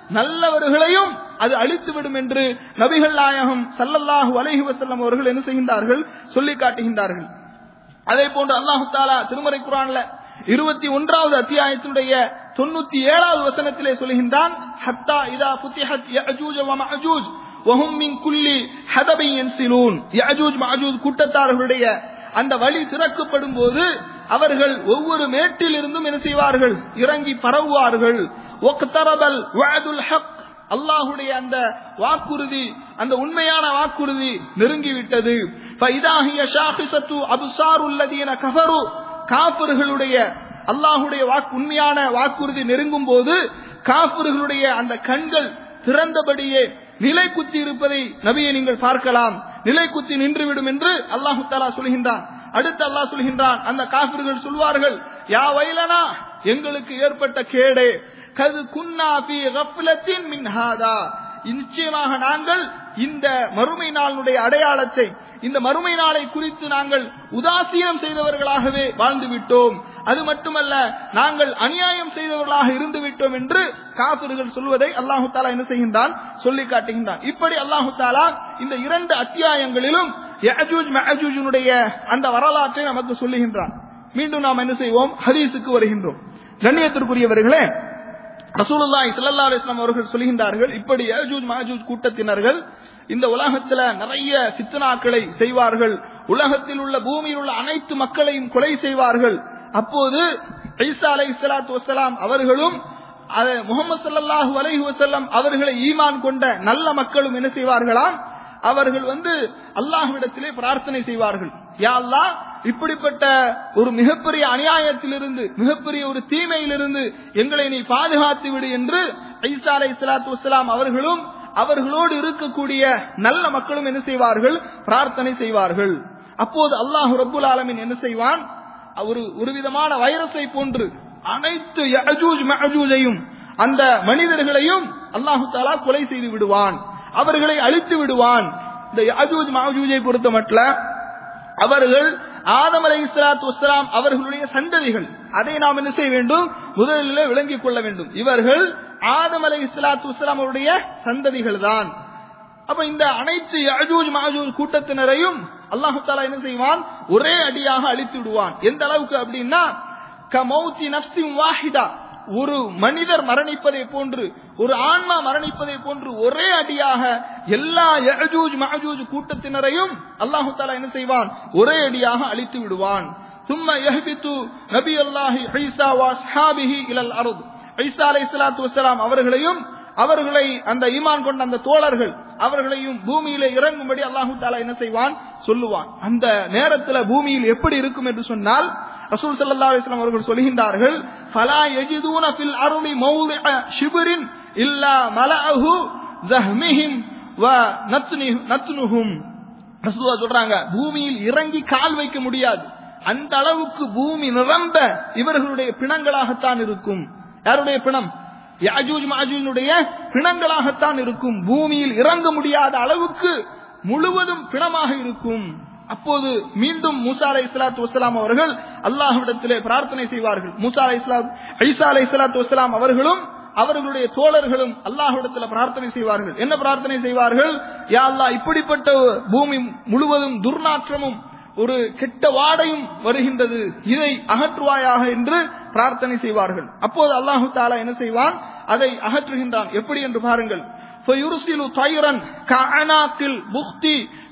நல்லவர்களையும் அது அழித்துவிடும் என்று நபிகள் நாயகம் சல்லல்லாஹு அலைஹி வஸல்லம் அவர்கள் என்ன செய்கின்றார்கள் சொல்லி காட்டுகின்றார்கள் அதே போன்று அல்லாஹு தாலா திருமறை குரான்ல இருபத்தி ஒன்றாவது அத்தியாயத்தினுடைய தொண்ணூத்தி ஏழாவது வசனத்திலே சொல்கின்றான் ஹத்தா இதா புத்திஹத் யஅஜூஜ வ மஅஜூஜ் வஹும் மின் குல்லி ஹதபின் யன்சிலூன் யஅஜூஜ் மஅஜூஜ் கூட்டத்தார்களுடைய அந்த வழி திறக்கப்படும் போது அவர்கள் ஒவ்வொரு மேட்டில் இருந்தும் என்ன செய்வார்கள் இறங்கி பரவுவார்கள் ஒக்தரபல் வஅதுல் ஹக் அல்லாஹுடைய அந்த வாக்குறுதி அந்த உண்மையான வாக்குறுதி நெருங்கிவிட்டது ஃபைதாஹிய ஷாஹிசத்து அபுசாருல்லதீன கஃபரு காஃபிர்களுடைய அல்லாஹுடைய வாக்கு உண்மையான வாக்குறுதி நெருங்கும் போது காஃபிர்களுடைய அந்த கண்கள் திறந்தபடியே நிலை குத்தி இருப்பதை நபியை நீங்கள் பார்க்கலாம் நிலை குத்தி நின்றுவிடும் என்று அல்லாஹு தாலா சொல்கின்றான் அடுத்து அல்லாஹ் சொல்கின்றான் அந்த காபிர்கள் சொல்வார்கள் யா வைலனா எங்களுக்கு ஏற்பட்ட கேடே கது குன்னா பி கஃப்லத்தின் மின் ஹாதா நிச்சயமாக நாங்கள் இந்த மறுமை நாளுடைய அடையாளத்தை இந்த மறுமை நாளை குறித்து நாங்கள் உதாசீனம் செய்தவர்களாகவே வாழ்ந்து விட்டோம் அது மட்டுமல்ல நாங்கள் அநியாயம் செய்தவர்களாக இருந்து விட்டோம் என்று காபிர்கள் சொல்வதை அல்லாஹு தாலா என்ன செய்கின்றான் சொல்லி காட்டுகின்றான் இப்படி அல்லாஹு தாலா இந்த இரண்டு அத்தியாயங்களிலும் யஅஜூஜ் மஅஜூஜினுடைய அந்த வரலாற்றை நமக்கு சொல்லுகின்றான் மீண்டும் நாம் என்ன செய்வோம் ஹதீஸுக்கு வருகின்றோம் கண்ணியத்திற்குரியவர்களே ரசூலுல்லாஹி ஸல்லல்லாஹு அலைஹி வஸல்லம் அவர்கள் சொல்கின்றார்கள் இப்படி யஜூஜ் மஅஜூஜ் கூட்டத்தினர்கள் இந்த உலகத்துல நிறைய ஃபித்னாக்களை செய்வார்கள் உலகத்தில் உள்ள பூமியில் உள்ள அனைத்து மக்களையும் கொலை செய்வார்கள் அப்போது ஈசா அலைஹிஸ்ஸலாத்து வஸ்ஸலாம் அவர்களும் முகமது ஸல்லல்லாஹு அலைஹி வஸல்லம் அவர்களை ஈமான் கொண்ட நல்ல மக்களும் என்ன செய்வார்களாம் அவர்கள் வந்து அல்லாஹ்விடத்திலே பிரார்த்தனை செய்வார்கள் யா அல்லாஹ் இப்படிப்பட்ட ஒரு மிகப்பெரிய அநியாயத்திலிருந்து மிகப்பெரிய ஒரு தீமையிலிருந்து எங்களை நீ பாதுகாத்து விடு என்று ஐசா அலை சலாத்து வசலாம் அவர்களும் அவர்களோடு இருக்கக்கூடிய நல்ல மக்களும் என்ன செய்வார்கள் பிரார்த்தனை செய்வார்கள் அப்போது அல்லாஹு ரப்புல் ஆலமின் என்ன செய்வான் ஒரு ஒரு விதமான வைரஸை போன்று அனைத்து யஅஜூஜ் மஅஜூஜையும் அந்த மனிதர்களையும் அல்லாஹு தாலா கொலை செய்து விடுவான் அவர்களை அழித்து விடுவான் இந்த யஅஜூஜ் மஅஜூஜை பொறுத்த மட்டும் அவர்கள் ஆதம் அலை இஸ்லாத்து வஸ்லாம் அவர்களுடைய சந்ததிகள் அதை நாம் என்ன செய்ய வேண்டும் முதலில் விளங்கிக் கொள்ள வேண்டும் இவர்கள் ஆதம் அலை இஸ்லாத்து வஸ்லாம் அவருடைய சந்ததிகள் தான் அப்ப இந்த அனைத்து அஜூஜ் மாஜூஜ் கூட்டத்தினரையும் அல்லாஹு தாலா என்ன செய்வான் ஒரே அடியாக அழித்து விடுவான் எந்த அளவுக்கு அப்படின்னா கமௌத்தி நப்சிம் வாஹிதா ஒரு மனிதர் மரணிப்பதை போன்று ஒரு ஆன்மா மரணிப்பதை போன்று ஒரே அடியாக எல்லா யஜூஜ் மஹஜூஜ் கூட்டத்தினரையும் அல்லாஹு தாலா என்ன செய்வான் ஒரே அடியாக அழித்து விடுவான் ثم يهبط நபி அல்லாஹி ஈசா வஸ்ஹாபிஹி இலல் அர்த் ஈசா அலைஹிஸ்ஸலாத்து வஸ்ஸலாம் அவர்களையும் அவர்களை அந்த ஈமான் கொண்ட அந்த தோழர்கள் அவர்களையும் பூமியிலே இறங்கும்படி அல்லாஹு தாலா என்ன செய்வான் சொல்லுவான் அந்த நேரத்துல பூமியில் எப்படி இருக்கும் என்று சொன்னால் ரசூல் ஸல்லல்லாஹு அலைஹி வஸல்லம் அவர்கள் சொல்கின்றார்கள் ஃபலா யஜிதூன ஃபில் அர்லி மௌதிஅ ஷிப்ரின் இல்லா மலஅஹு ஜஹ்மிஹிம் வ நத்னிஹு நத்னுஹும் ரசூலுல்லாஹ் சொல்றாங்க பூமியில் இறங்கி கால் வைக்க முடியாது அந்த அளவுக்கு பூமி நிரம்ப இவர்களுடைய பிணங்களாகத்தான் இருக்கும் யாருடைய பிணம் யாஜூஜ் மாஜூஜுடைய பிணங்களாகத்தான் இருக்கும் பூமியில் இறங்க முடியாத அளவுக்கு முழுவதும் பிணமாக இருக்கும் அப்போது மீண்டும் மூசா அலை இஸ்லாத்து வசலாம் அவர்கள் அல்லாஹ்விடத்திலே பிரார்த்தனை செய்வார்கள் மூசா அலை இஸ்லாம் ஐசா அலை இஸ்லாத்து வசலாம் அவர்களும் அவர்களுடைய தோழர்களும் அல்லாஹ்விடத்தில் பிரார்த்தனை செய்வார்கள் என்ன பிரார்த்தனை செய்வார்கள் யா அல்லாஹ் இப்படிப்பட்ட பூமி முழுவதும் துர்நாற்றமும் ஒரு கெட்ட வாடையும் வருகின்றது இதை அகற்றுவாயாக என்று பிரார்த்தனை செய்வார்கள் அப்போது அல்லாஹு தாலா என்ன செய்வான் அதை அகற்றுகின்றான் எப்படி என்று பாருங்கள் فيرسل طيرا كعناق البخت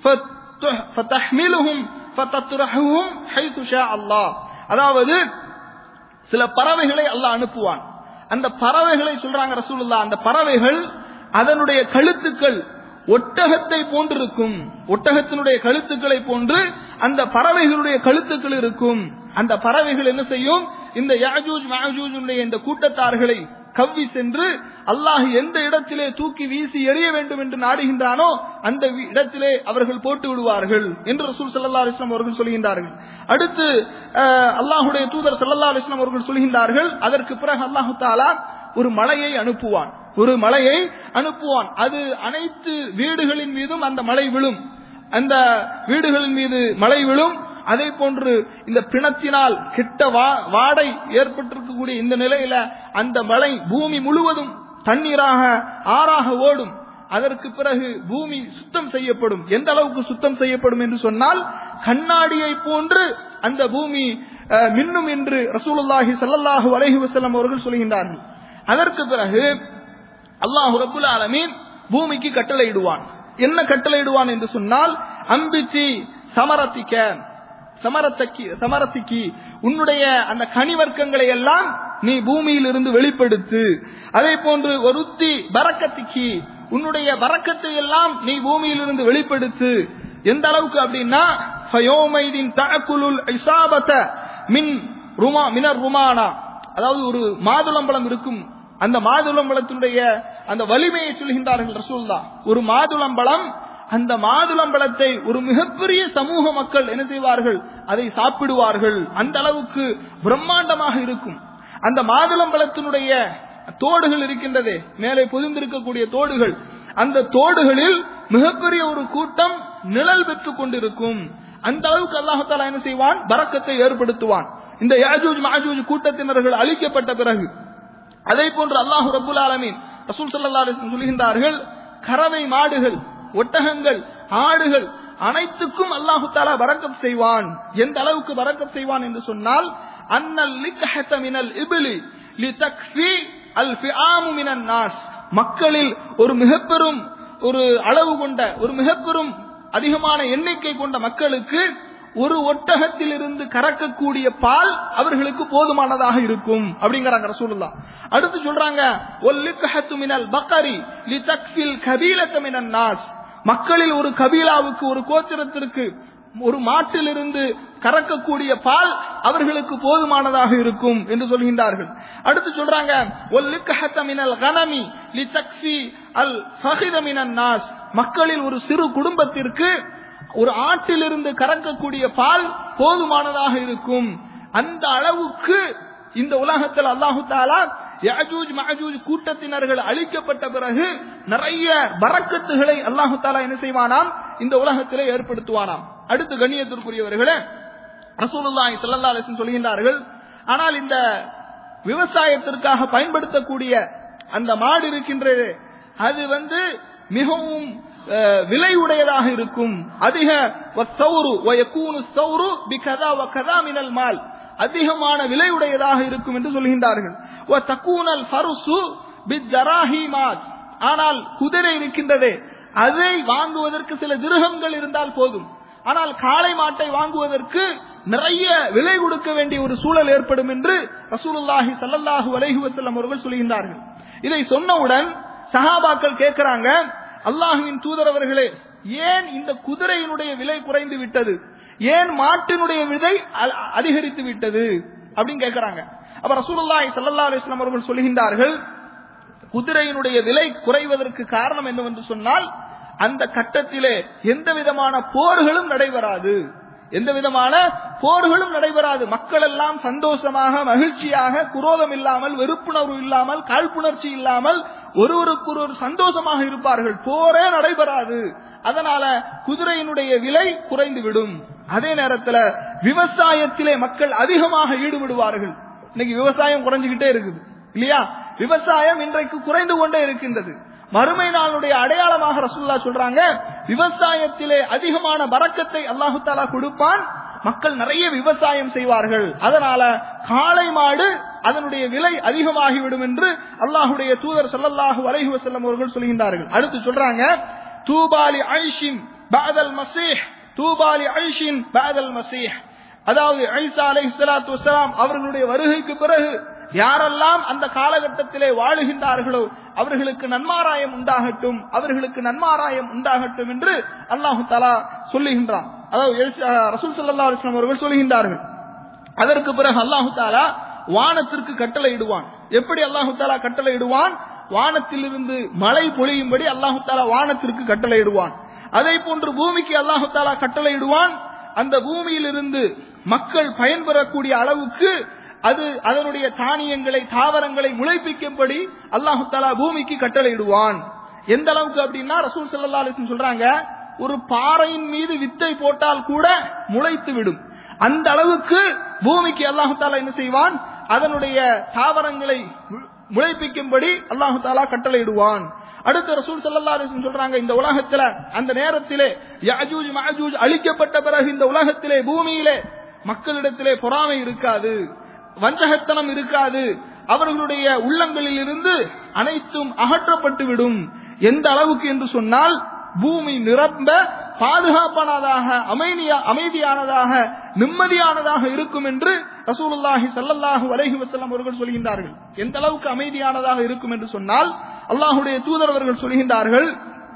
فتحملهم فتطرحهم حيث شاء الله அதாவது சில பறவைகளை அல்லாஹ் அனுப்புவான் அந்த பறவைகளை சொல்றாங்க ரசூலுல்லா அந்த பறவைகள் அதனுடைய கழுத்துக்கள் ஒட்டகத்தை போன்றிருக்கும் ஒட்டகத்தினுடைய கழுத்துக்களை போன்று அந்த பறவைகளுடைய கழுத்துக்கள் இருக்கும் அந்த பறவைகள் என்ன செய்யும் இந்த யாஜூஜ் மாஜூஜுடைய இந்த கூட்டத்தார்களை கவ்வி சென்று அல்லாஹ் எந்த இடத்திலே தூக்கி வீசி எறிய வேண்டும் என்று நாடுகின்றானோ அந்த இடத்திலே அவர்கள் போட்டு விடுவார்கள் என்று ரசூல் சல்லா அலிஸ்லாம் அவர்கள் சொல்கின்றார்கள் அடுத்து அல்லாஹுடைய தூதர் சல்லா அலிஸ்லாம் அவர்கள் சொல்கின்றார்கள் அதற்கு பிறகு அல்லாஹு தாலா ஒரு மலையை அனுப்புவான் ஒரு மலையை அனுப்புவான் அது அனைத்து வீடுகளின் மீதும் அந்த மழை விழும் அந்த வீடுகளின் மீது மழை விழும் அதே போன்று இந்த பிணத்தினால் கிட்ட வாடை ஏற்பட்டிருக்கக்கூடிய இந்த நிலையில அந்த மழை பூமி முழுவதும் தண்ணீராக ஆறாக ஓடும் அதற்கு பிறகு பூமி சுத்தம் செய்யப்படும் எந்த அளவுக்கு சுத்தம் செய்யப்படும் என்று சொன்னால் கண்ணாடியை போன்று அந்த பூமி அஹ், மின்னும் என்று ரசூலுல்லாஹி ஸல்லல்லாஹு அலைஹி வஸல்லம் அவர்கள் சொல்கின்றார்கள் அதற்கு பிறகு அல்லாஹ் ரப்புல் ஆலமீன் பூமிக்கு கட்டளையிடுவான் என்ன கட்டளையிடுவான் என்று சொன்னால் அம்பிச்சி சமரத்திக்க சமரத்தக்கி சமரத்திக்கு உன்னுடைய அந்த கனிவர்க்கங்களை எல்லாம் நீ பூமியில் இருந்து வெளிப்படுத்து அதே போன்று ஒருத்தி பரக்கத்திக்கு உன்னுடைய பரக்கத்தை எல்லாம் நீ பூமியில் இருந்து வெளிப்படுத்து எந்த அளவுக்கு அப்படின்னா ஃபயோமைதின் தஅக்குலுல் இசாபத மின் ருமா மினர் ருமானா அதாவது ஒரு மாதுளம்பழம் இருக்கும் அந்த மாதுளம்பழத்தினுடைய அந்த வலிமையை சொல்கின்றார்கள் ரசூல்லா ஒரு மாதுளம்பழம் அந்த மாதுளம்பழத்தை ஒரு மிகப்பெரிய சமூக மக்கள் என்ன செய்வார்கள் அதை சாப்பிடுவார்கள் அந்த அளவுக்கு பிரம்மாண்டமாக இருக்கும் அந்த மாதுளம்பழத்தினுடைய தோடுகள் இருக்கின்றதே மேலே பொதிந்திருக்கக்கூடிய தோடுகள் அந்த தோடுகளில் மிகப்பெரிய ஒரு கூட்டம் நிழல் பெற்றுக் கொண்டிருக்கும் அந்த அளவுக்கு அல்லாஹாலா என்ன செய்வான் பறக்கத்தை ஏற்படுத்துவான் இந்த யாஜூஜ் மாஜூஜ் கூட்டத்தினர்கள் அழிக்கப்பட்ட பிறகு அதே போன்று அல்லாஹு ரபுல் ஆலமீன் ரசூல் ஸல்லல்லாஹு அலைஹி வஸல்லம் சொல்கின்றார்கள் கறவை மாடுகள் ஒட்டகங்கள் ஆடுகள் அனைத்துக்கும் அல்லாஹு தாலா பரக்கத் செய்வான் எந்த அளவுக்கு பரக்கத் செய்வான் என்று சொன்னால் அன்னல் லிக்ஹத மினல் இப்லி லிதக்ஃபி அல் ஃபிஆமு மினன் நாஸ் மக்களில் ஒரு மிகப்பெரும் ஒரு அளவு கொண்ட ஒரு மிகப்பெரும் அதிகமான எண்ணிக்கை கொண்ட மக்களுக்கு ஒரு ஒட்டகத்தில் இருந்து கறக்கக்கூடிய பால் அவர்களுக்கு போதுமானதாக இருக்கும் அப்படிங்கறாங்க ரசூலுல்லா அடுத்து சொல்றாங்க ஒல்லிக்கஹத்து மினல் பக்கரி லிதக்ஃபில் கபீலத்த மினன் நாஸ் மக்களில் ஒரு கபீலாவுக்கு ஒரு கோத்திரத்திற்கு ஒரு மாட்டிலிருந்து கறக்கக்கூடிய பால் அவர்களுக்கு போதுமானதாக இருக்கும் என்று சொல்கின்றார்கள் அடுத்து சொல்றாங்க ஒல்லிக்கஹத்த மினல் கனமி லிதக்ஃபி அல் ஃபஹித மினன் நாஸ் மக்களில் ஒரு சிறு குடும்பத்திற்கு ஒரு ஆட்டிலிருந்து கறக்கக்கூடிய பால் போதுமானதாக இருக்கும் அந்த அளவுக்கு இந்த உலகத்தில் அல்லாஹு தாலா யாஜூஜ் மஹஜூஜ் கூட்டத்தினர்கள் அழிக்கப்பட்ட பிறகு நிறைய பறக்கத்துகளை அல்லாஹு தாலா என்ன செய்வானாம் இந்த உலகத்திலே ஏற்படுத்துவானாம் அடுத்து கண்ணியத்திற்குரியவர்களே ரசூலுல்லாஹி ஸல்லல்லாஹு அலைஹி வஸல்லம் சொல்கின்றார்கள் ஆனால் இந்த விவசாயத்திற்காக பயன்படுத்தக்கூடிய அந்த மாடு இருக்கின்றது அது வந்து மிகவும் அஹ், விலை உடையதாக இருக்கும் அதிக வஸ்ஸௌரு வயகூனு ஸௌரு பிகதா வகதா மினல் மால் அதிகமான விலை உடையதாக இருக்கும் என்று சொல்கின்றார்கள் வ தக்கூனல் ஃபருசு பிஜராஹிமாத் ஆனால் குதிரை இருக்கின்றதே அதை வாங்குவதற்கு சில திருகங்கள் இருந்தால் போதும் ஆனால் காளை மாட்டை வாங்குவதற்கு நிறைய விலை கொடுக்க வேண்டிய ஒரு சூழல் ஏற்படும் என்று ரசூலுல்லாஹி ஸல்லல்லாஹு அலைஹி வஸல்லம் அவர்கள் சொல்கின்றார்கள் இதை சொன்னவுடன் சஹாபாக்கள் கேட்கிறாங்க அல்லாஹுவின் தூதரவர்களே ஏன் இந்த குதிரையினுடைய விலை குறைந்து விட்டது ஏன் மாட்டினுடைய விதை அ- அதிகரித்து விட்டது அப்படின்னு கேட்கிறாங்க அப்ப ரசூலுல்லாஹி ஸல்லல்லாஹு அலைஹி வஸல்லம் அவர்கள் சொல்கின்றார்கள் குதிரையினுடைய விலை குறைவதற்கு காரணம் என்னவென்று சொன்னால் அந்த கட்டத்திலே எந்த விதமான போர்களும் நடைபெறாது எந்த விதமான போர்களும் நடைபெறாது மக்கள் எல்லாம் சந்தோஷமாக மகிழ்ச்சியாக குரோதம் இல்லாமல் வெறுப்புணர்வு இல்லாமல் காழ்ப்புணர்ச்சி இல்லாமல் ஒருவருக்கு ஒரு சந்தோஷமாக இருப்பார்கள் போரே நடைபெறாது அதனால குதிரையினுடைய விலை குறைந்துவிடும் அதே நேரத்துல விவசாயத்திலே மக்கள் அதிகமாக ஈடுபடுவார்கள் இன்னைக்கு விவசாயம் குறைஞ்சுகிட்டே இருக்குது இல்லையா விவசாயம் இன்றைக்கு குறைந்து கொண்டே இருக்கின்றது மறுமை நாளுடைய அடையாளமாக ரசூல்லா சொல்றாங்க விவசாயத்திலே அதிகமான பறக்கத்தை அல்லாஹு தாலா கொடுப்பான் மக்கள் நிறைய விவசாயம் செய்வார்கள் அதனால காளை மாடு அதனுடைய விலை அதிகமாகிவிடும் என்று அல்லாஹுடைய தூதர் ஸல்லல்லாஹு அலைஹி வஸல்லம் அவர்கள் சொல்கின்றார்கள் அடுத்து சொல்றாங்க தூபாலி ஐஷின் பஅதல் மசீஹ் தூபாலி ஐஷின் பஅதல் மசீஹ் அதாவது ஐசா அலைஹிஸ்ஸலாத்து வஸ்ஸலாம் அவர்களுடைய வருகைக்கு பிறகு யாரெல்லாம் அந்த காலகட்டத்திலே வாழுகின்றார்களோ அவர்களுக்கு நன்மாராயம் உண்டாகட்டும் அவர்களுக்கு நன்மாராயம் உண்டாகட்டும் என்று அல்லாஹு தலா சொல்லுகின்றான் அதாவது எல்சா- ரசூல் ஸல்லல்லாஹு அலைஹி வஸல்லம் அவர்கள் சொல்லுகின்றார்கள் அதற்கு பிறகு அல்லாஹு தாலா வானத்திற்கு கட்டளை இடுவான் எப்படி அல்லாஹு தாலா கட்டளை இடுவான் வானத்திலிருந்து மழை பொழியும்படி அல்லாஹு தாலா வானத்திற்கு கட்டளை இடுவான் அதே போன்று பூமிக்கு அல்லாஹு தாலா கட்டளை இடுவான் அந்த பூமியிலிருந்து மக்கள் பயன்பெறக்கூடிய அளவுக்கு அது அதனுடைய தானியங்களை தாவரங்களை முளைப்பிக்கும்படி அல்லாஹு தாலா பூமிக்கு கட்டளையிடுவான் எந்த அளவுக்கு அப்படின்னா ரசூல் ஸல்லல்லாஹு அலைஹி வஸல்லம் சொல்றாங்க ஒரு பாறையின் மீது வித்தை போட்டால் கூட முளைத்து விடும் அந்த அளவுக்கு பூமிக்கு அல்லாஹு தாலா என்ன செய்வான் அதனுடைய தாவரங்களை முளைப்பிக்கும்படி அல்லாஹு தாலா கட்டளையிடுவான் அடுத்த ரசூல் ஸல்லல்லாஹு அலைஹி வஸல்லம் சொல்றாங்க இந்த உலகத்துல அந்த நேரத்திலே யாஜூஜ் மஅஜூஜ் அழிக்கப்பட்ட பிறகு இந்த உலகத்திலே பூமியிலே மக்களிடத்திலே பொறாமை இருக்காது வஞ்சகத்தனம் இருக்காது அவர்களுடைய உள்ளங்களில் இருந்து அனைத்தும் அகற்றப்பட்டு விடும் எந்த அளவுக்கு என்று சொன்னால் பூமி நிரம்ப பாதுகாப்பானதாக அமைதியா அமைதியானதாக நிம்மதியானதாக இருக்கும் என்று ரசூலுல்லாஹி ஸல்லல்லாஹு அலைஹி வஸல்லம் அவர்கள் சொல்கின்றார்கள் எந்த அளவுக்கு அமைதியானதாக இருக்கும் என்று சொன்னால் அல்லாஹ்வுடைய தூதர் அவர்கள் சொல்கின்றார்கள்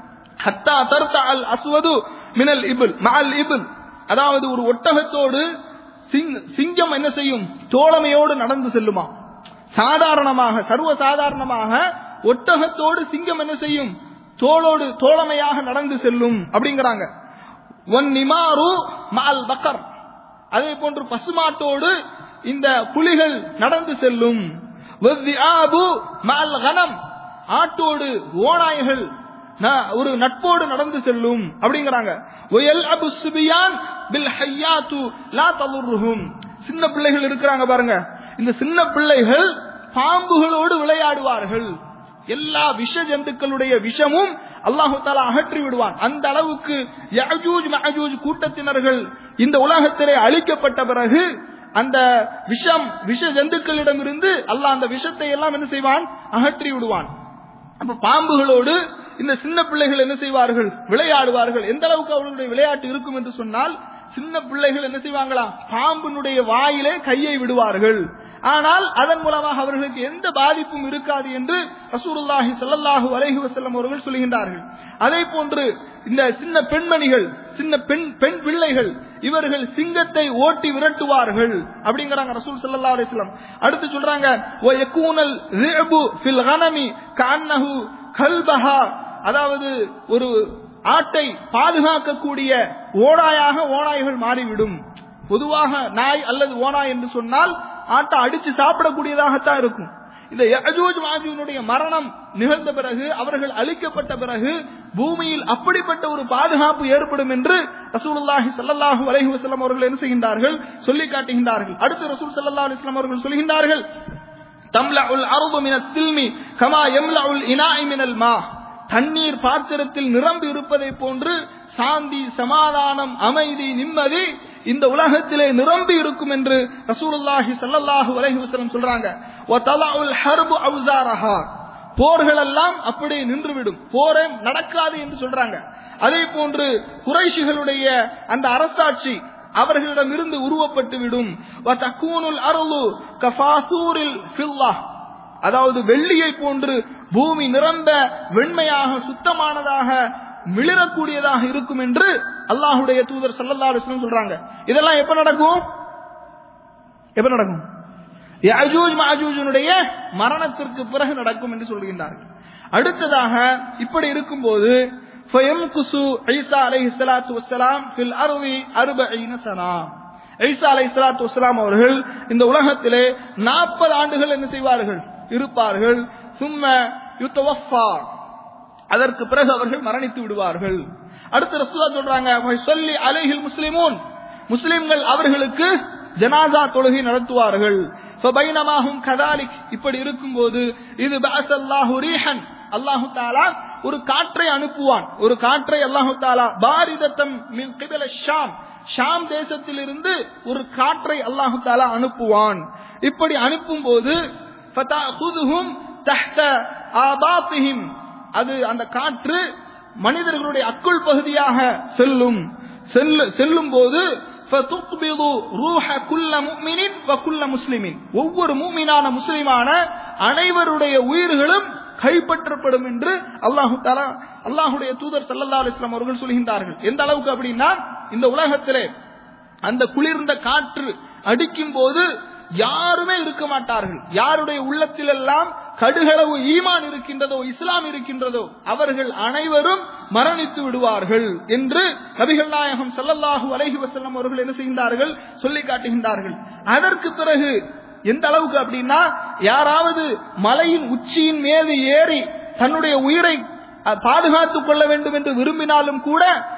ஹத்தா தர்தா அல் அஸ்வது மினல் இபில் மஅல் இபில் அதாவது ஒரு ஒட்டகத்தோடு சிங்- சிங்கம் என்ன செய்யும் தோழமையோடு நடந்து செல்லுமா சாதாரணமாக சர்வ சாதாரணமாக ஒட்டகத்தோடு சிங்கம் என்ன செய்யும் தோளோடு தோழமையாக நடந்து செல்லும் அப்படிங்கிறாங்க ஒன் நிமாரு மால் பக்கர் அதே போன்று பசுமாட்டோடு இந்த புலிகள் நடந்து செல்லும் வஸ்திஆபு மஅல் கனம் ஆட்டோடு ஓநாய்கள் ந- ஒரு நட்போடு நடந்து செல்லும் அப்படிங்கிறாங்க ஒயல் அபு சுபியான் பில் ஹையாத்து லா தலுர்ருஹும் சின்ன பிள்ளைகள் இருக்கிறாங்க பாருங்க இந்த சின்ன பிள்ளைகள் பாம்புகளோடு விளையாடுவார்கள் எல்லா விஷ ஜந்துக்களுடைய விஷமும் அல்லாஹு தாலா அகற்றி விடுவான் அந்த அளவுக்கு யஅஜூஜ் மஅஜூஜ் கூட்டத்தினர்கள் இந்த உலகத்திலே அழிக்கப்பட்ட பிறகு அந்த விஷம் விஷ ஜந்துக்களிடமிருந்து அல்லாஹ் அந்த விஷத்தை எல்லாம் என்ன செய்வான் அகற்றி விடுவான் அப்ப பாம்புகளோடு இந்த சின்ன பிள்ளைகள் என்ன செய்வார்கள் விளையாடுவார்கள் எந்த அளவுக்கு அவர்களுடைய விளையாட்டு இருக்கும் என்று சொன்னால் சின்ன பிள்ளைகள் என்ன செய்வாங்களா பாம்பினுடைய வாயிலே கையை விடுவார்கள் ஆனால் அதன் மூலமாக அவர்களுக்கு எந்த பாதிப்பும் இருக்காது என்று ரசூலுல்லாஹி ஸல்லல்லாஹு அலைஹி வஸல்லம் அவர்கள் சொல்கின்றார்கள் அதே போன்று இந்த சின்ன பெண்மணிகள் சின்ன பெண் பெண் பிள்ளைகள் இவர்கள் சிங்கத்தை ஓட்டி விரட்டுவார்கள் அப்படிங்கிறாங்க ரசூல் ஸல்லல்லாஹு அலைஹி வஸல்லம் அடுத்து சொல்றாங்க வ யகூனல் ரிஅபு ஃபில் கனமி கஅன்னஹு கல்பஹா அதாவது ஒரு ஆட்டை பாதுகாக்கக்கூடிய ஓடாயாக ஓநாய்கள் மாறிவிடும் பொதுவாக நாய் அல்லது ஓனாய் என்று சொன்னால் ஆட்டை அடிச்சு சாப்பிடக்கூடியதாகத்தான் இருக்கும் இந்த யஜூஜ் மாஜூனுடைய மரணம் நிகழ்ந்த பிறகு அவர்கள் அழிக்கப்பட்ட பிறகு பூமியில் அப்படிப்பட்ட ஒரு பாதுகாப்பு ஏற்படும் என்று ரசூலுல்லாஹி ஸல்லல்லாஹு அலைஹி வஸல்லம் அவர்கள் என்ன செய்கின்றார்கள் சொல்லி காட்டுகின்றார்கள் அடுத்து ரசூல் ஸல்லல்லாஹு அலைஹி வஸல்லம் அவர்கள் சொல்கின்றார்கள் தம்லஉல் அர்து மினஸ் சில்மி கமா யம்லஉல் இனாஇ மினல் மா தண்ணீர் பாத்திரத்தில் நிரம்பி இருப்பதை போன்று சாந்தி சமாதானம் அமைதி நிம்மதி இந்த உலகத்திலே நிரம்பி இருக்கும் என்று ரசூலுல்லாஹி ஸல்லல்லாஹு அலைஹி வஸல்லம் சொல்றாங்க வ தலஉல் ஹர்பு அவ்ஸாரஹா போர்கள் எல்லாம் அப்படியே நின்றுவிடும் போரே நடக்காது என்று சொல்றாங்க அதே போன்று குறைஷிகளுடைய அந்த அரசாட்சி அவர்களிடம் இருந்து உருவப்பட்டு விடும் வ தக்கூனுல் அருளு கஃபாசூரில் ஃபில்லாஹ் அதாவது வெள்ளியை போன்று பூமி நிரம்ப வெண்மையாக சுத்தமானதாக மிளிரக்கூடியதாக இருக்கும் என்று அல்லாஹுடைய தூதர் ஸல்லல்லாஹு அலைஹி வஸல்லம் சொல்றாங்க இதெல்லாம் எப்ப நடக்கும் எப்ப நடக்கும் யஜூஜ் மஅஜூஜினுடைய மரணத்திற்கு பிறகு நடக்கும் என்று சொல்கின்றார்கள் அடுத்ததாக இப்படி இருக்கும்போது ஃபயம்குசு ஈசா அலைஹி ஸலாத்து வஸ்ஸலாம் ஃபில் அர்தி 40 சனா ஈசா அலைஹி ஸலாத்து வஸ்ஸலாம் அவர்கள் இந்த உலகத்திலே 40 ஆண்டுகள் என்ன செய்வார்கள் இருப்பார்கள் சும்ம யுத்தவஃபா அதற்கு பிறகு அவர்கள் மரணித்து விடுவார்கள் அடுத்து ரசூலா சொல்றாங்க சொல்லி அலைஹில் முஸ்லிமூன் முஸ்லிம்கள் அவர்களுக்கு ஜனாசா தொழுகை நடத்துவார்கள் ஃபபைனமாஹும் கதாலிக் இப்படி இருக்கும்போது இது பஅஸல்லாஹு ரீஹன் அல்லாஹு தாலா ஒரு காற்றை அனுப்புவான் ஒரு காற்றை அல்லாஹு தாலா பாரிதத்தம் மின் கிபல ஷாம் ஷாம் தேசத்திலிருந்து ஒரு காற்றை அல்லாஹு தாலா அனுப்புவான் இப்படி அனுப்பும் போது ஃபதஅகுதுஹும் தஹ்த ஆபாத்திஹிம் அது அந்த காற்று மனிதர்களுடைய அக்குள் பகுதியாக செல்லும் செல்லு- செல்லும் போது فَتُقْبِضُ رُوحَ كُلَّ مُؤْمِنٍ وَكُلَّ مُسْلِمٍ ஒவ்வொரு மூமினான முஸ்லிமான அனைவருடைய உயிர்களும் கைப்பற்றப்படும் என்று அல்லாஹு தாலா அல்லாஹுடைய தூதர் ஸல்லல்லாஹு அலைஹி வஸல்லம் அவர்கள் சொல்கின்றார்கள் எந்த அளவுக்கு அப்படின்னா இந்த உலகத்திலே அந்த குளிர்ந்த காற்று அடிக்கும் போது யாருமே இருக்க மாட்டார்கள் யாருடைய உள்ளத்தில் எல்லாம் கடுகளவு ஈமான் இருக்கின்றதோ இஸ்லாம் இருக்கின்றதோ அவர்கள் அனைவரும் மரணித்து விடுவார்கள் என்று நபிகள் நாயகம் ஸல்லல்லாஹு அலைஹி வஸல்லம் அவர்கள் என்ன செய்கின்றார்கள் சொல்லி காட்டுகின்றார்கள் அதற்கு பிறகு எந்த அளவுக்கு அப்படின்னா யாராவது மலையின் உச்சியின் மீது ஏறி தன்னுடைய உயிரை அஹ், பாதுகாத்துக் கொள்ள வேண்டும் என்று விரும்பினாலும் கூட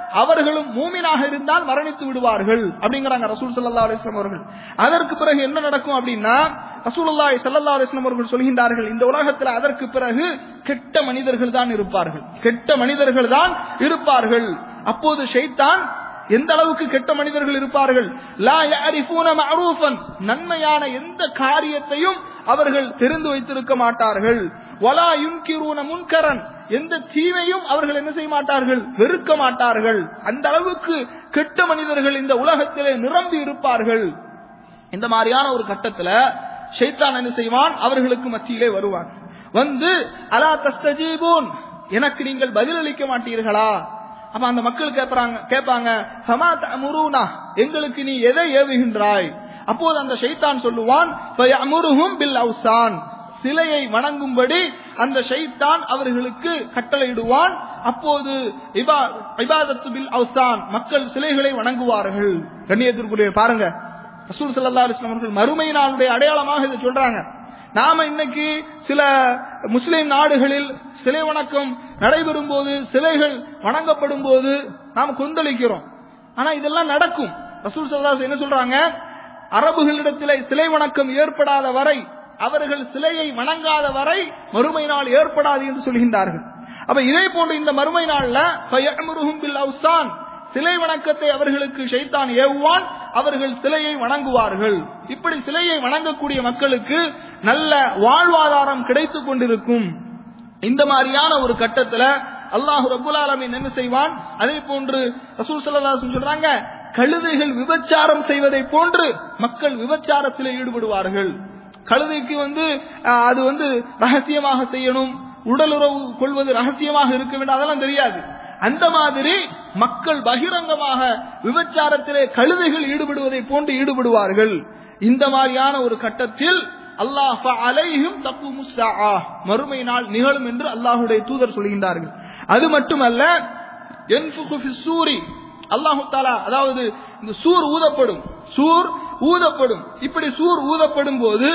அவர்களும் மூமினாக இருந்தால் மரணித்து விடுவார்கள் அப்படிங்கிறாங்க ரசூல் சல்லா அலிஸ்லாம் அவர்கள் அதற்கு பிறகு என்ன நடக்கும் அப்படின்னா ரசூலுல்லாஹி ஸல்லல்லாஹு அலைஹி வஸல்லம் அவர்கள் சொல்கின்றார்கள் இந்த உலகத்தில் அதற்கு பிறகு கெட்ட மனிதர்கள் தான் இருப்பார்கள் கெட்ட மனிதர்கள் தான் இருப்பார்கள் அப்போது ஷைத்தான் எந்த அளவுக்கு கெட்ட மனிதர்கள் இருப்பார்கள் லா யஅரிஃபூன மஅரூஃபன் நன்மையான எந்த காரியத்தையும் அவர்கள் தெரிந்து வைத்திருக்க மாட்டார்கள் வலா யுன்கிரூன முன்கரன் எந்த தீமையும் அவர்கள் என்ன செய்ய மாட்டார்கள் வெறுக்க மாட்டார்கள் அந்த அளவுக்கு கெட்ட மனிதர்கள் இந்த உலகத்திலே நிரம்பி இருப்பார்கள் இந்த மாதிரியான ஒரு கட்டத்துல ஷைத்தான் என்ன செய்வான் அவர்களுக்கு மத்தியிலே வருவான் வந்து அலா தஸ்தஜீபூன் எனக்கு நீங்கள் பதிலளிக்க மாட்டீர்களா அப்ப அந்த மக்கள் கேட்பாங்க கேட்பாங்க "ஃபமா தஅமுரூனா எங்களுக்கு நீ எதை ஏவுகின்றாய் அப்போது அந்த ஷைத்தான் சொல்லுவான் "ஃபயஅமுருஹும் பில் அவ்சான் சிலையை வணங்கும்படி அந்த ஷைத்தான் அவர்களுக்கு கட்டளையிடுவான் அப்போது இபா- இபாதத்து பில் அவ்சான் மக்கள் சிலைகளை வணங்குவார்கள் கண்ணியத்திற்குரிய பாருங்க ரசூல் ஸல்லல்லாஹு அலைஹி வஸல்லம் அவர்கள் மறுமை நாளுடைய அடையாளமாக இதை சொல்றாங்க நாம இன்னைக்கு சில முஸ்லிம் நாடுகளில் சிலை வணக்கம் நடைபெறும் போது சிலைகள் வணங்கப்படும் போது நாம் கொந்தளிக்கிறோம் ஆனா இதெல்லாம் நடக்கும் ரசூல் ஸல்லல்லாஹு அலைஹி வஸல்லம் என்ன சொல்றாங்க அரபுகளிடத்திலே சிலை வணக்கம் ஏற்படாத வரை அவர்கள் சிலையை வணங்காத வரை மறுமை நாள் ஏற்படாது என்று சொல்கின்றார்கள் அப்ப இதே போன்று இந்த மறுமை நாள்ல ஃபயஅமுருஹும் பில் அவ்சான் சிலை வணக்கத்தை அவர்களுக்கு ஷைத்தான் ஏவுவான் அவர்கள் சிலையை வணங்குவார்கள் இப்படி சிலையை வணங்கக்கூடிய மக்களுக்கு நல்ல வாழ்வாதாரம் கிடைத்துக் கொண்டிருக்கும் இந்த மாதிரியான ஒரு கட்டத்துல அல்லாஹ் ரபுல் ஆலமீன் என்ன செய்வான் அதே போன்று ரசூல் ஸல்லல்லாஹு அலைஹி வஸல்லம் சொல்றாங்க கழுதைகள் விபச்சாரம் செய்வதை போன்று மக்கள் விபச்சாரத்தில் ஈடுபடுவார்கள் கழுதைக்கு வந்து அஹ், அது வந்து ரகசியமாக செய்யணும் உடலுறவு கொள்வது ரகசியமாக இருக்க வேண்டும் அதெல்லாம் தெரியாது அந்த மாதிரி மக்கள் பகிரங்கமாக விபச்சாரத்திலே கழுதைகள் ஈடுபடுவதை போன்று ஈடுபடுவார்கள் இந்த மாதிரியான ஒரு கட்டத்தில் அல்லாஹ் அலைஹும் தப்பு மறுமை நாள் நிகழும் என்று அல்லாஹுடைய தூதர் சொல்கின்றார்கள் அது மட்டுமல்ல யன்ஃபுகு ஃபிஸ் சூரி அல்லாஹு தாலா அதாவது இந்த சூர் ஊதப்படும் சூர் ஊதப்படும் இப்படி சூர் ஊதப்படும் போது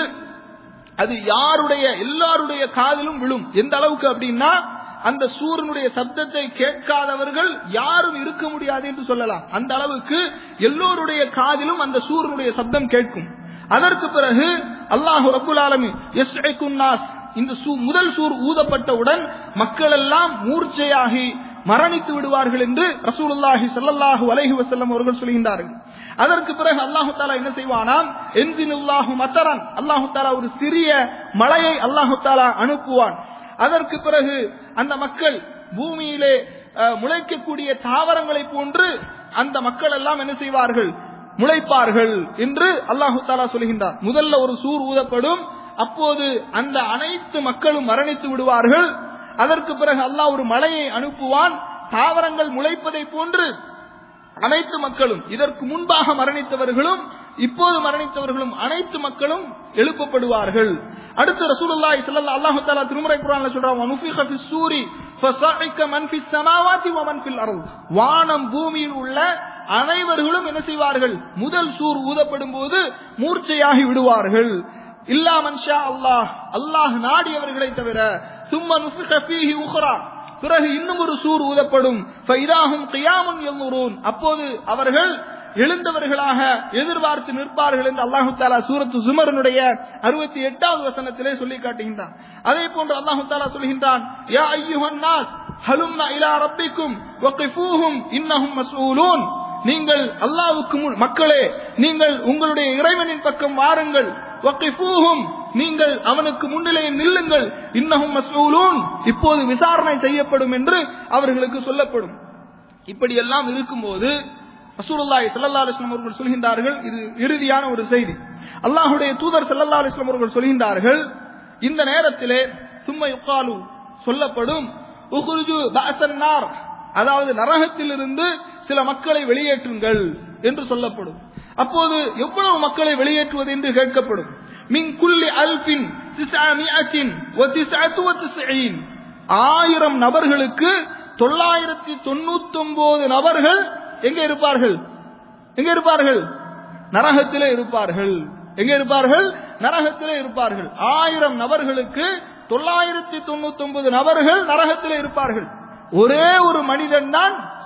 அது யாருடைய எல்லாருடைய காதிலும் விழும் எந்த அளவுக்கு அப்படின்னா அந்த சூரனுடைய சப்தத்தை கேட்காதவர்கள் யாரும் இருக்க முடியாது என்று சொல்லலாம் அந்த அளவுக்கு எல்லோருடைய காதிலும் அந்த சூரனுடைய சப்தம் கேட்கும் அதற்கு பிறகு அல்லாஹு ரபுல் ஆலமி எஸ் இந்த சூ- முதல் சூர் ஊதப்பட்டவுடன் மக்கள் எல்லாம் மூர்ச்சையாகி மரணித்து விடுவார்கள் என்று ரசூலுல்லாஹி ஸல்லல்லாஹு அலைஹி வஸல்லம் அவர்கள் சொல்கின்றார்கள் அதற்கு பிறகு அல்லாஹு தாலா என்ன செய்வானாம் என்சினுல்லாஹு மத்தரன் அல்லாஹு தாலா ஒரு சிறிய மலையை அல்லாஹு தாலா அனுப்புவான் அதற்கு பிறகு அந்த மக்கள் பூமியிலே அஹ், முளைக்கக்கூடிய தாவரங்களை போன்று அந்த மக்கள் எல்லாம் என்ன செய்வார்கள் முளைப்பார்கள் என்று அல்லாஹு தாலா சொல்கின்றார் முதல்ல ஒரு சூர் ஊதப்படும் அப்போது அந்த அனைத்து மக்களும் மரணித்து விடுவார்கள் அதற்கு பிறகு அல்லாஹ் ஒரு மலையை அனுப்புவான் தாவரங்கள் முளைப்பதை போன்று அனைத்து மக்களும் இதற்கு முன்பாக மரணித்தவர்களும் இப்போது மரணித்தவர்களும் அனைத்து மக்களும் எழுப்பப்படுவார்கள் அடுத்து ரசூலுல்லாஹி ஸல்லல்லாஹு அல்லாஹ் தஆலா திருமறை குர்ஆன்ல சொல்றான் வனுஃபிக ஃபிஸ் சூரி ஃபஸஇக மன் ஃபிஸ் ஸமாவாதி வ மன் ஃபில் அர்த் வானம் பூமியில் உள்ள அனைவர்களும் என்ன செய்வார்கள் முதல் சூர் ஊதப்படும் போது மூர்ச்சையாகி விடுவார்கள் இல்லா மன்ஷா அல்லாஹ் அல்லாஹ் நாடியவர்களை தவிர சும்ம நுஃபிக ஃபீஹி உக்ரா பிறகு இன்னும் ஒரு சூர் ஊதப்படும் ஃபைதாஹும் கியாமுன் யன்னுரூன் அப்போது அவர்கள் எழுந்தவர்களாக எதிர்பார்த்து நிற்பார்கள் என்று அல்லாஹு தாலா சூரத்து சுமரனுடைய அறுபத்தி எட்டாவது வசனத்திலே சொல்லி காட்டுகின்றான் அதே போன்று அல்லாஹு தாலா சொல்கின்றான் யா ஐயுஹன் நாஸ் ஹலும்னா இலா ரப்பிக்கும் வகிஃபூஹும் இன்னஹும் மஸ்ஊலூன் நீங்கள் அல்லாஹ்வுக்கு முன் மக்களே நீங்கள் உங்களுடைய இறைவனின் பக்கம் வாருங்கள் வகிஃபூஹும் நீங்கள் அவனுக்கு முன்னிலையில் நில்லுங்கள் இன்னஹும் மஸ்ஊலூன் இப்போது விசாரணை செய்யப்படும் என்று அவர்களுக்கு சொல்லப்படும் இப்படி எல்லாம் இருக்கும்போது ரசூலுல்லாஹி ஸல்லல்லாஹு அலைஹி வஸல்லம் அவர்கள் சொல்கின்றார்கள் இது இறுதியான ஒரு செய்தி அல்லாஹ்வுடைய தூதர் ஸல்லல்லாஹு அலைஹி வஸல்லம் அவர்கள் சொல்கின்றார்கள் இந்த நேரத்திலே சும்ம யுக்காலு சொல்லப்படும் உகுருஜு பஅசன் நார் அதாவது நரகத்திலிருந்து சில மக்களை வெளியேற்றுங்கள் என்று சொல்லப்படும் அப்போது எவ்வளவு மக்களை வெளியேற்றுவது என்று கேட்கப்படும் மின் குல்லி அல்பின் திஸ்அமிஅத்தின் வ திஸ்அத்து வ திஸ்ஈன் ஆயிரம் நபர்களுக்கு தொள்ளாயிரத்தி தொண்ணூத்தி ஒன்பது நபர்கள் எங்க இருப்பார்கள் எங்க இருப்பார்கள் நரகத்திலே இருப்பார்கள் எங்க இருப்பார்கள் நரகத்திலே இருப்பார்கள் ஆயிரம் நபர்களுக்கு தொள்ளாயிரத்தி தொண்ணூத்தி ஒன்பது நபர்கள் நரகத்திலே இருப்பார்கள் ஒரே ஒரு மனிதன் தான்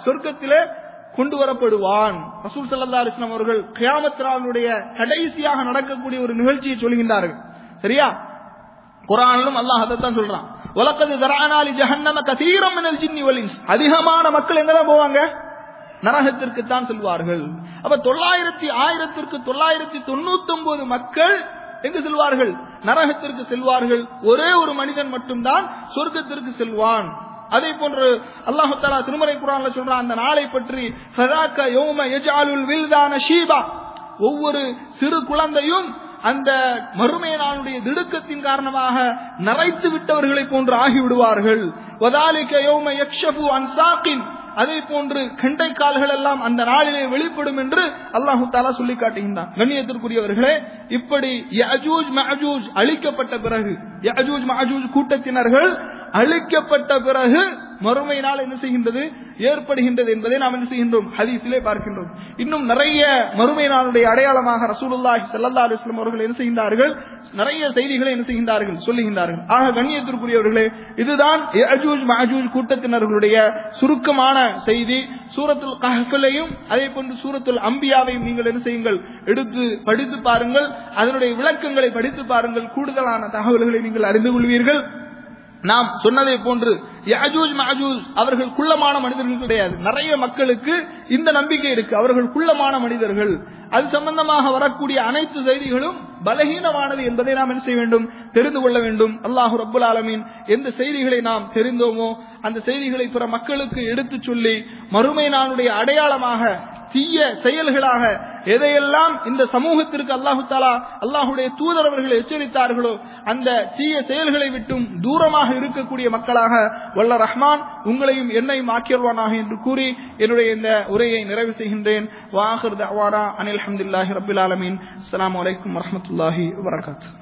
சொர்க்கத்திலே கொண்டு வரப்படுவான் ரசூல் சல்லா அலிஸ்லாம் அவர்கள் கியாமத்திராவுடைய கடைசியாக நடக்கக்கூடிய ஒரு நிகழ்ச்சியை சொல்கின்றார்கள் சரியா குரானிலும் அல்லாஹ் அதைத்தான் சொல்றான் உலகது தரானாலி ஜஹன்னம கதீரம் மினல் ஜின்னி வலின்ஸ் அதிகமான மக்கள் எங்கதான் போவாங்க நரகத்திற்கு தான் செல்வார்கள் அப்ப தொள்ளாயிரத்தி ஆயிரத்திற்கு தொள்ளாயிரத்தி தொண்ணூத்தி ஒன்பது மக்கள் எங்கு செல்வார்கள் நரகத்திற்கு செல்வார்கள் ஒரே ஒரு மனிதன் மட்டும்தான் சொர்க்கத்திற்கு செல்வான் அதே போன்று அல்லாஹு தாலா திருமலை குரான்ல சொல்றான் அந்த நாளை பற்றி ஃபதாக்க யௌம யஜ்அலுல் வில்தான ஷீபா ஒவ்வொரு சிறு குழந்தையும் அந்த மறுமை நாளுடைய திடுக்கத்தின் காரணமாக நரைத்து விட்டவர்களை போன்று ஆகிவிடுவார்கள் வதாலிக்க யௌம யக்ஷபு அன்சாக்கின் அதே போன்று கண்டை கால்கள் எல்லாம் அந்த நாளிலே வெளிப்படும் என்று அல்லாஹு தாலா சொல்லி காட்டுகின்றான் கண்ணியத்திற்குரியவர்களே இப்படி யஜூஜ் மஅஜூஜ் அழிக்கப்பட்ட பிறகு யஜூஜ் மஅஜூஜ் கூட்டத்தினர்கள் அழிக்கப்பட்ட பிறகு மறுமை நாள் என்ன செய்கின்றது ஏற்படுகின்றது என்பதை நாம் என்ன செய்கின்றோம் ஹதீஸிலே பார்க்கின்றோம் இன்னும் நிறைய மறுமை நாளுடைய அடையாளமாக ரசூலுல்லாஹி ஸல்லல்லாஹு அலைஹி வஸல்லம் அவர்கள் என்ன செய்கின்றார்கள் நிறைய செய்திகளை என்ன செய்கின்றார்கள் சொல்லுகின்றார்கள் ஆக கண்ணியத்திற்குரியவர்களே இதுதான் யஜூஜ் மஅஜூஜ் கூட்டத்தினர்களுடைய சுருக்கமான செய்தி சூரத்துல் கஹ்ஃபிலையும் அதே போன்று சூரத்துல் அம்பியாவையும் நீங்கள் என்ன செய்யுங்கள் எடுத்து படித்து பாருங்கள் அதனுடைய விளக்கங்களை படித்து பாருங்கள் கூடுதலான தகவல்களை நீங்கள் அறிந்து கொள்வீர்கள் நாம் சொன்னதை போன்று யாஜூஜ் மஜூஜ் அவர்கள் குள்ளமான மனிதர்கள் கிடையாது நிறைய மக்களுக்கு இந்த நம்பிக்கை இருக்கு அவர்கள் குள்ளமான மனிதர்கள் அது சம்பந்தமாக வரக்கூடிய அனைத்து செய்திகளும் பலகீனமானது என்பதை நாம் என்ன செய்ய வேண்டும் தெரிந்து கொள்ள வேண்டும் அல்லாஹு ரப்புல் ஆலமீன் எந்த செய்திகளை நாம் தெரிந்தோமோ அந்த செய்திகளை பிற மக்களுக்கு எடுத்துச் சொல்லி மறுமை நாளுடைய அடையாளமாக தீய செயல்களாக எதையெல்லாம் இந்த சமூகத்திற்கு அல்லாஹு தாலா அல்லாஹுடைய தூதர் அவர்கள் எச்சரித்தார்களோ அந்த தீய செயல்களை விட்டும் தூரமாக இருக்கக்கூடிய மக்களாக வல்ல ரஹ்மான் உங்களையும் என்னையும் ஆக்கியல்வானாக என்று கூறி என்னுடைய இந்த உரையை நிறைவு செய்கின்றேன் வாஹர் தவாரா அனில் அஹமதுல்லாஹி ரபில் ஆலமீன் அஸ்லாம் வலைக்கம் வரமத்துல்லாஹி வரகாத்து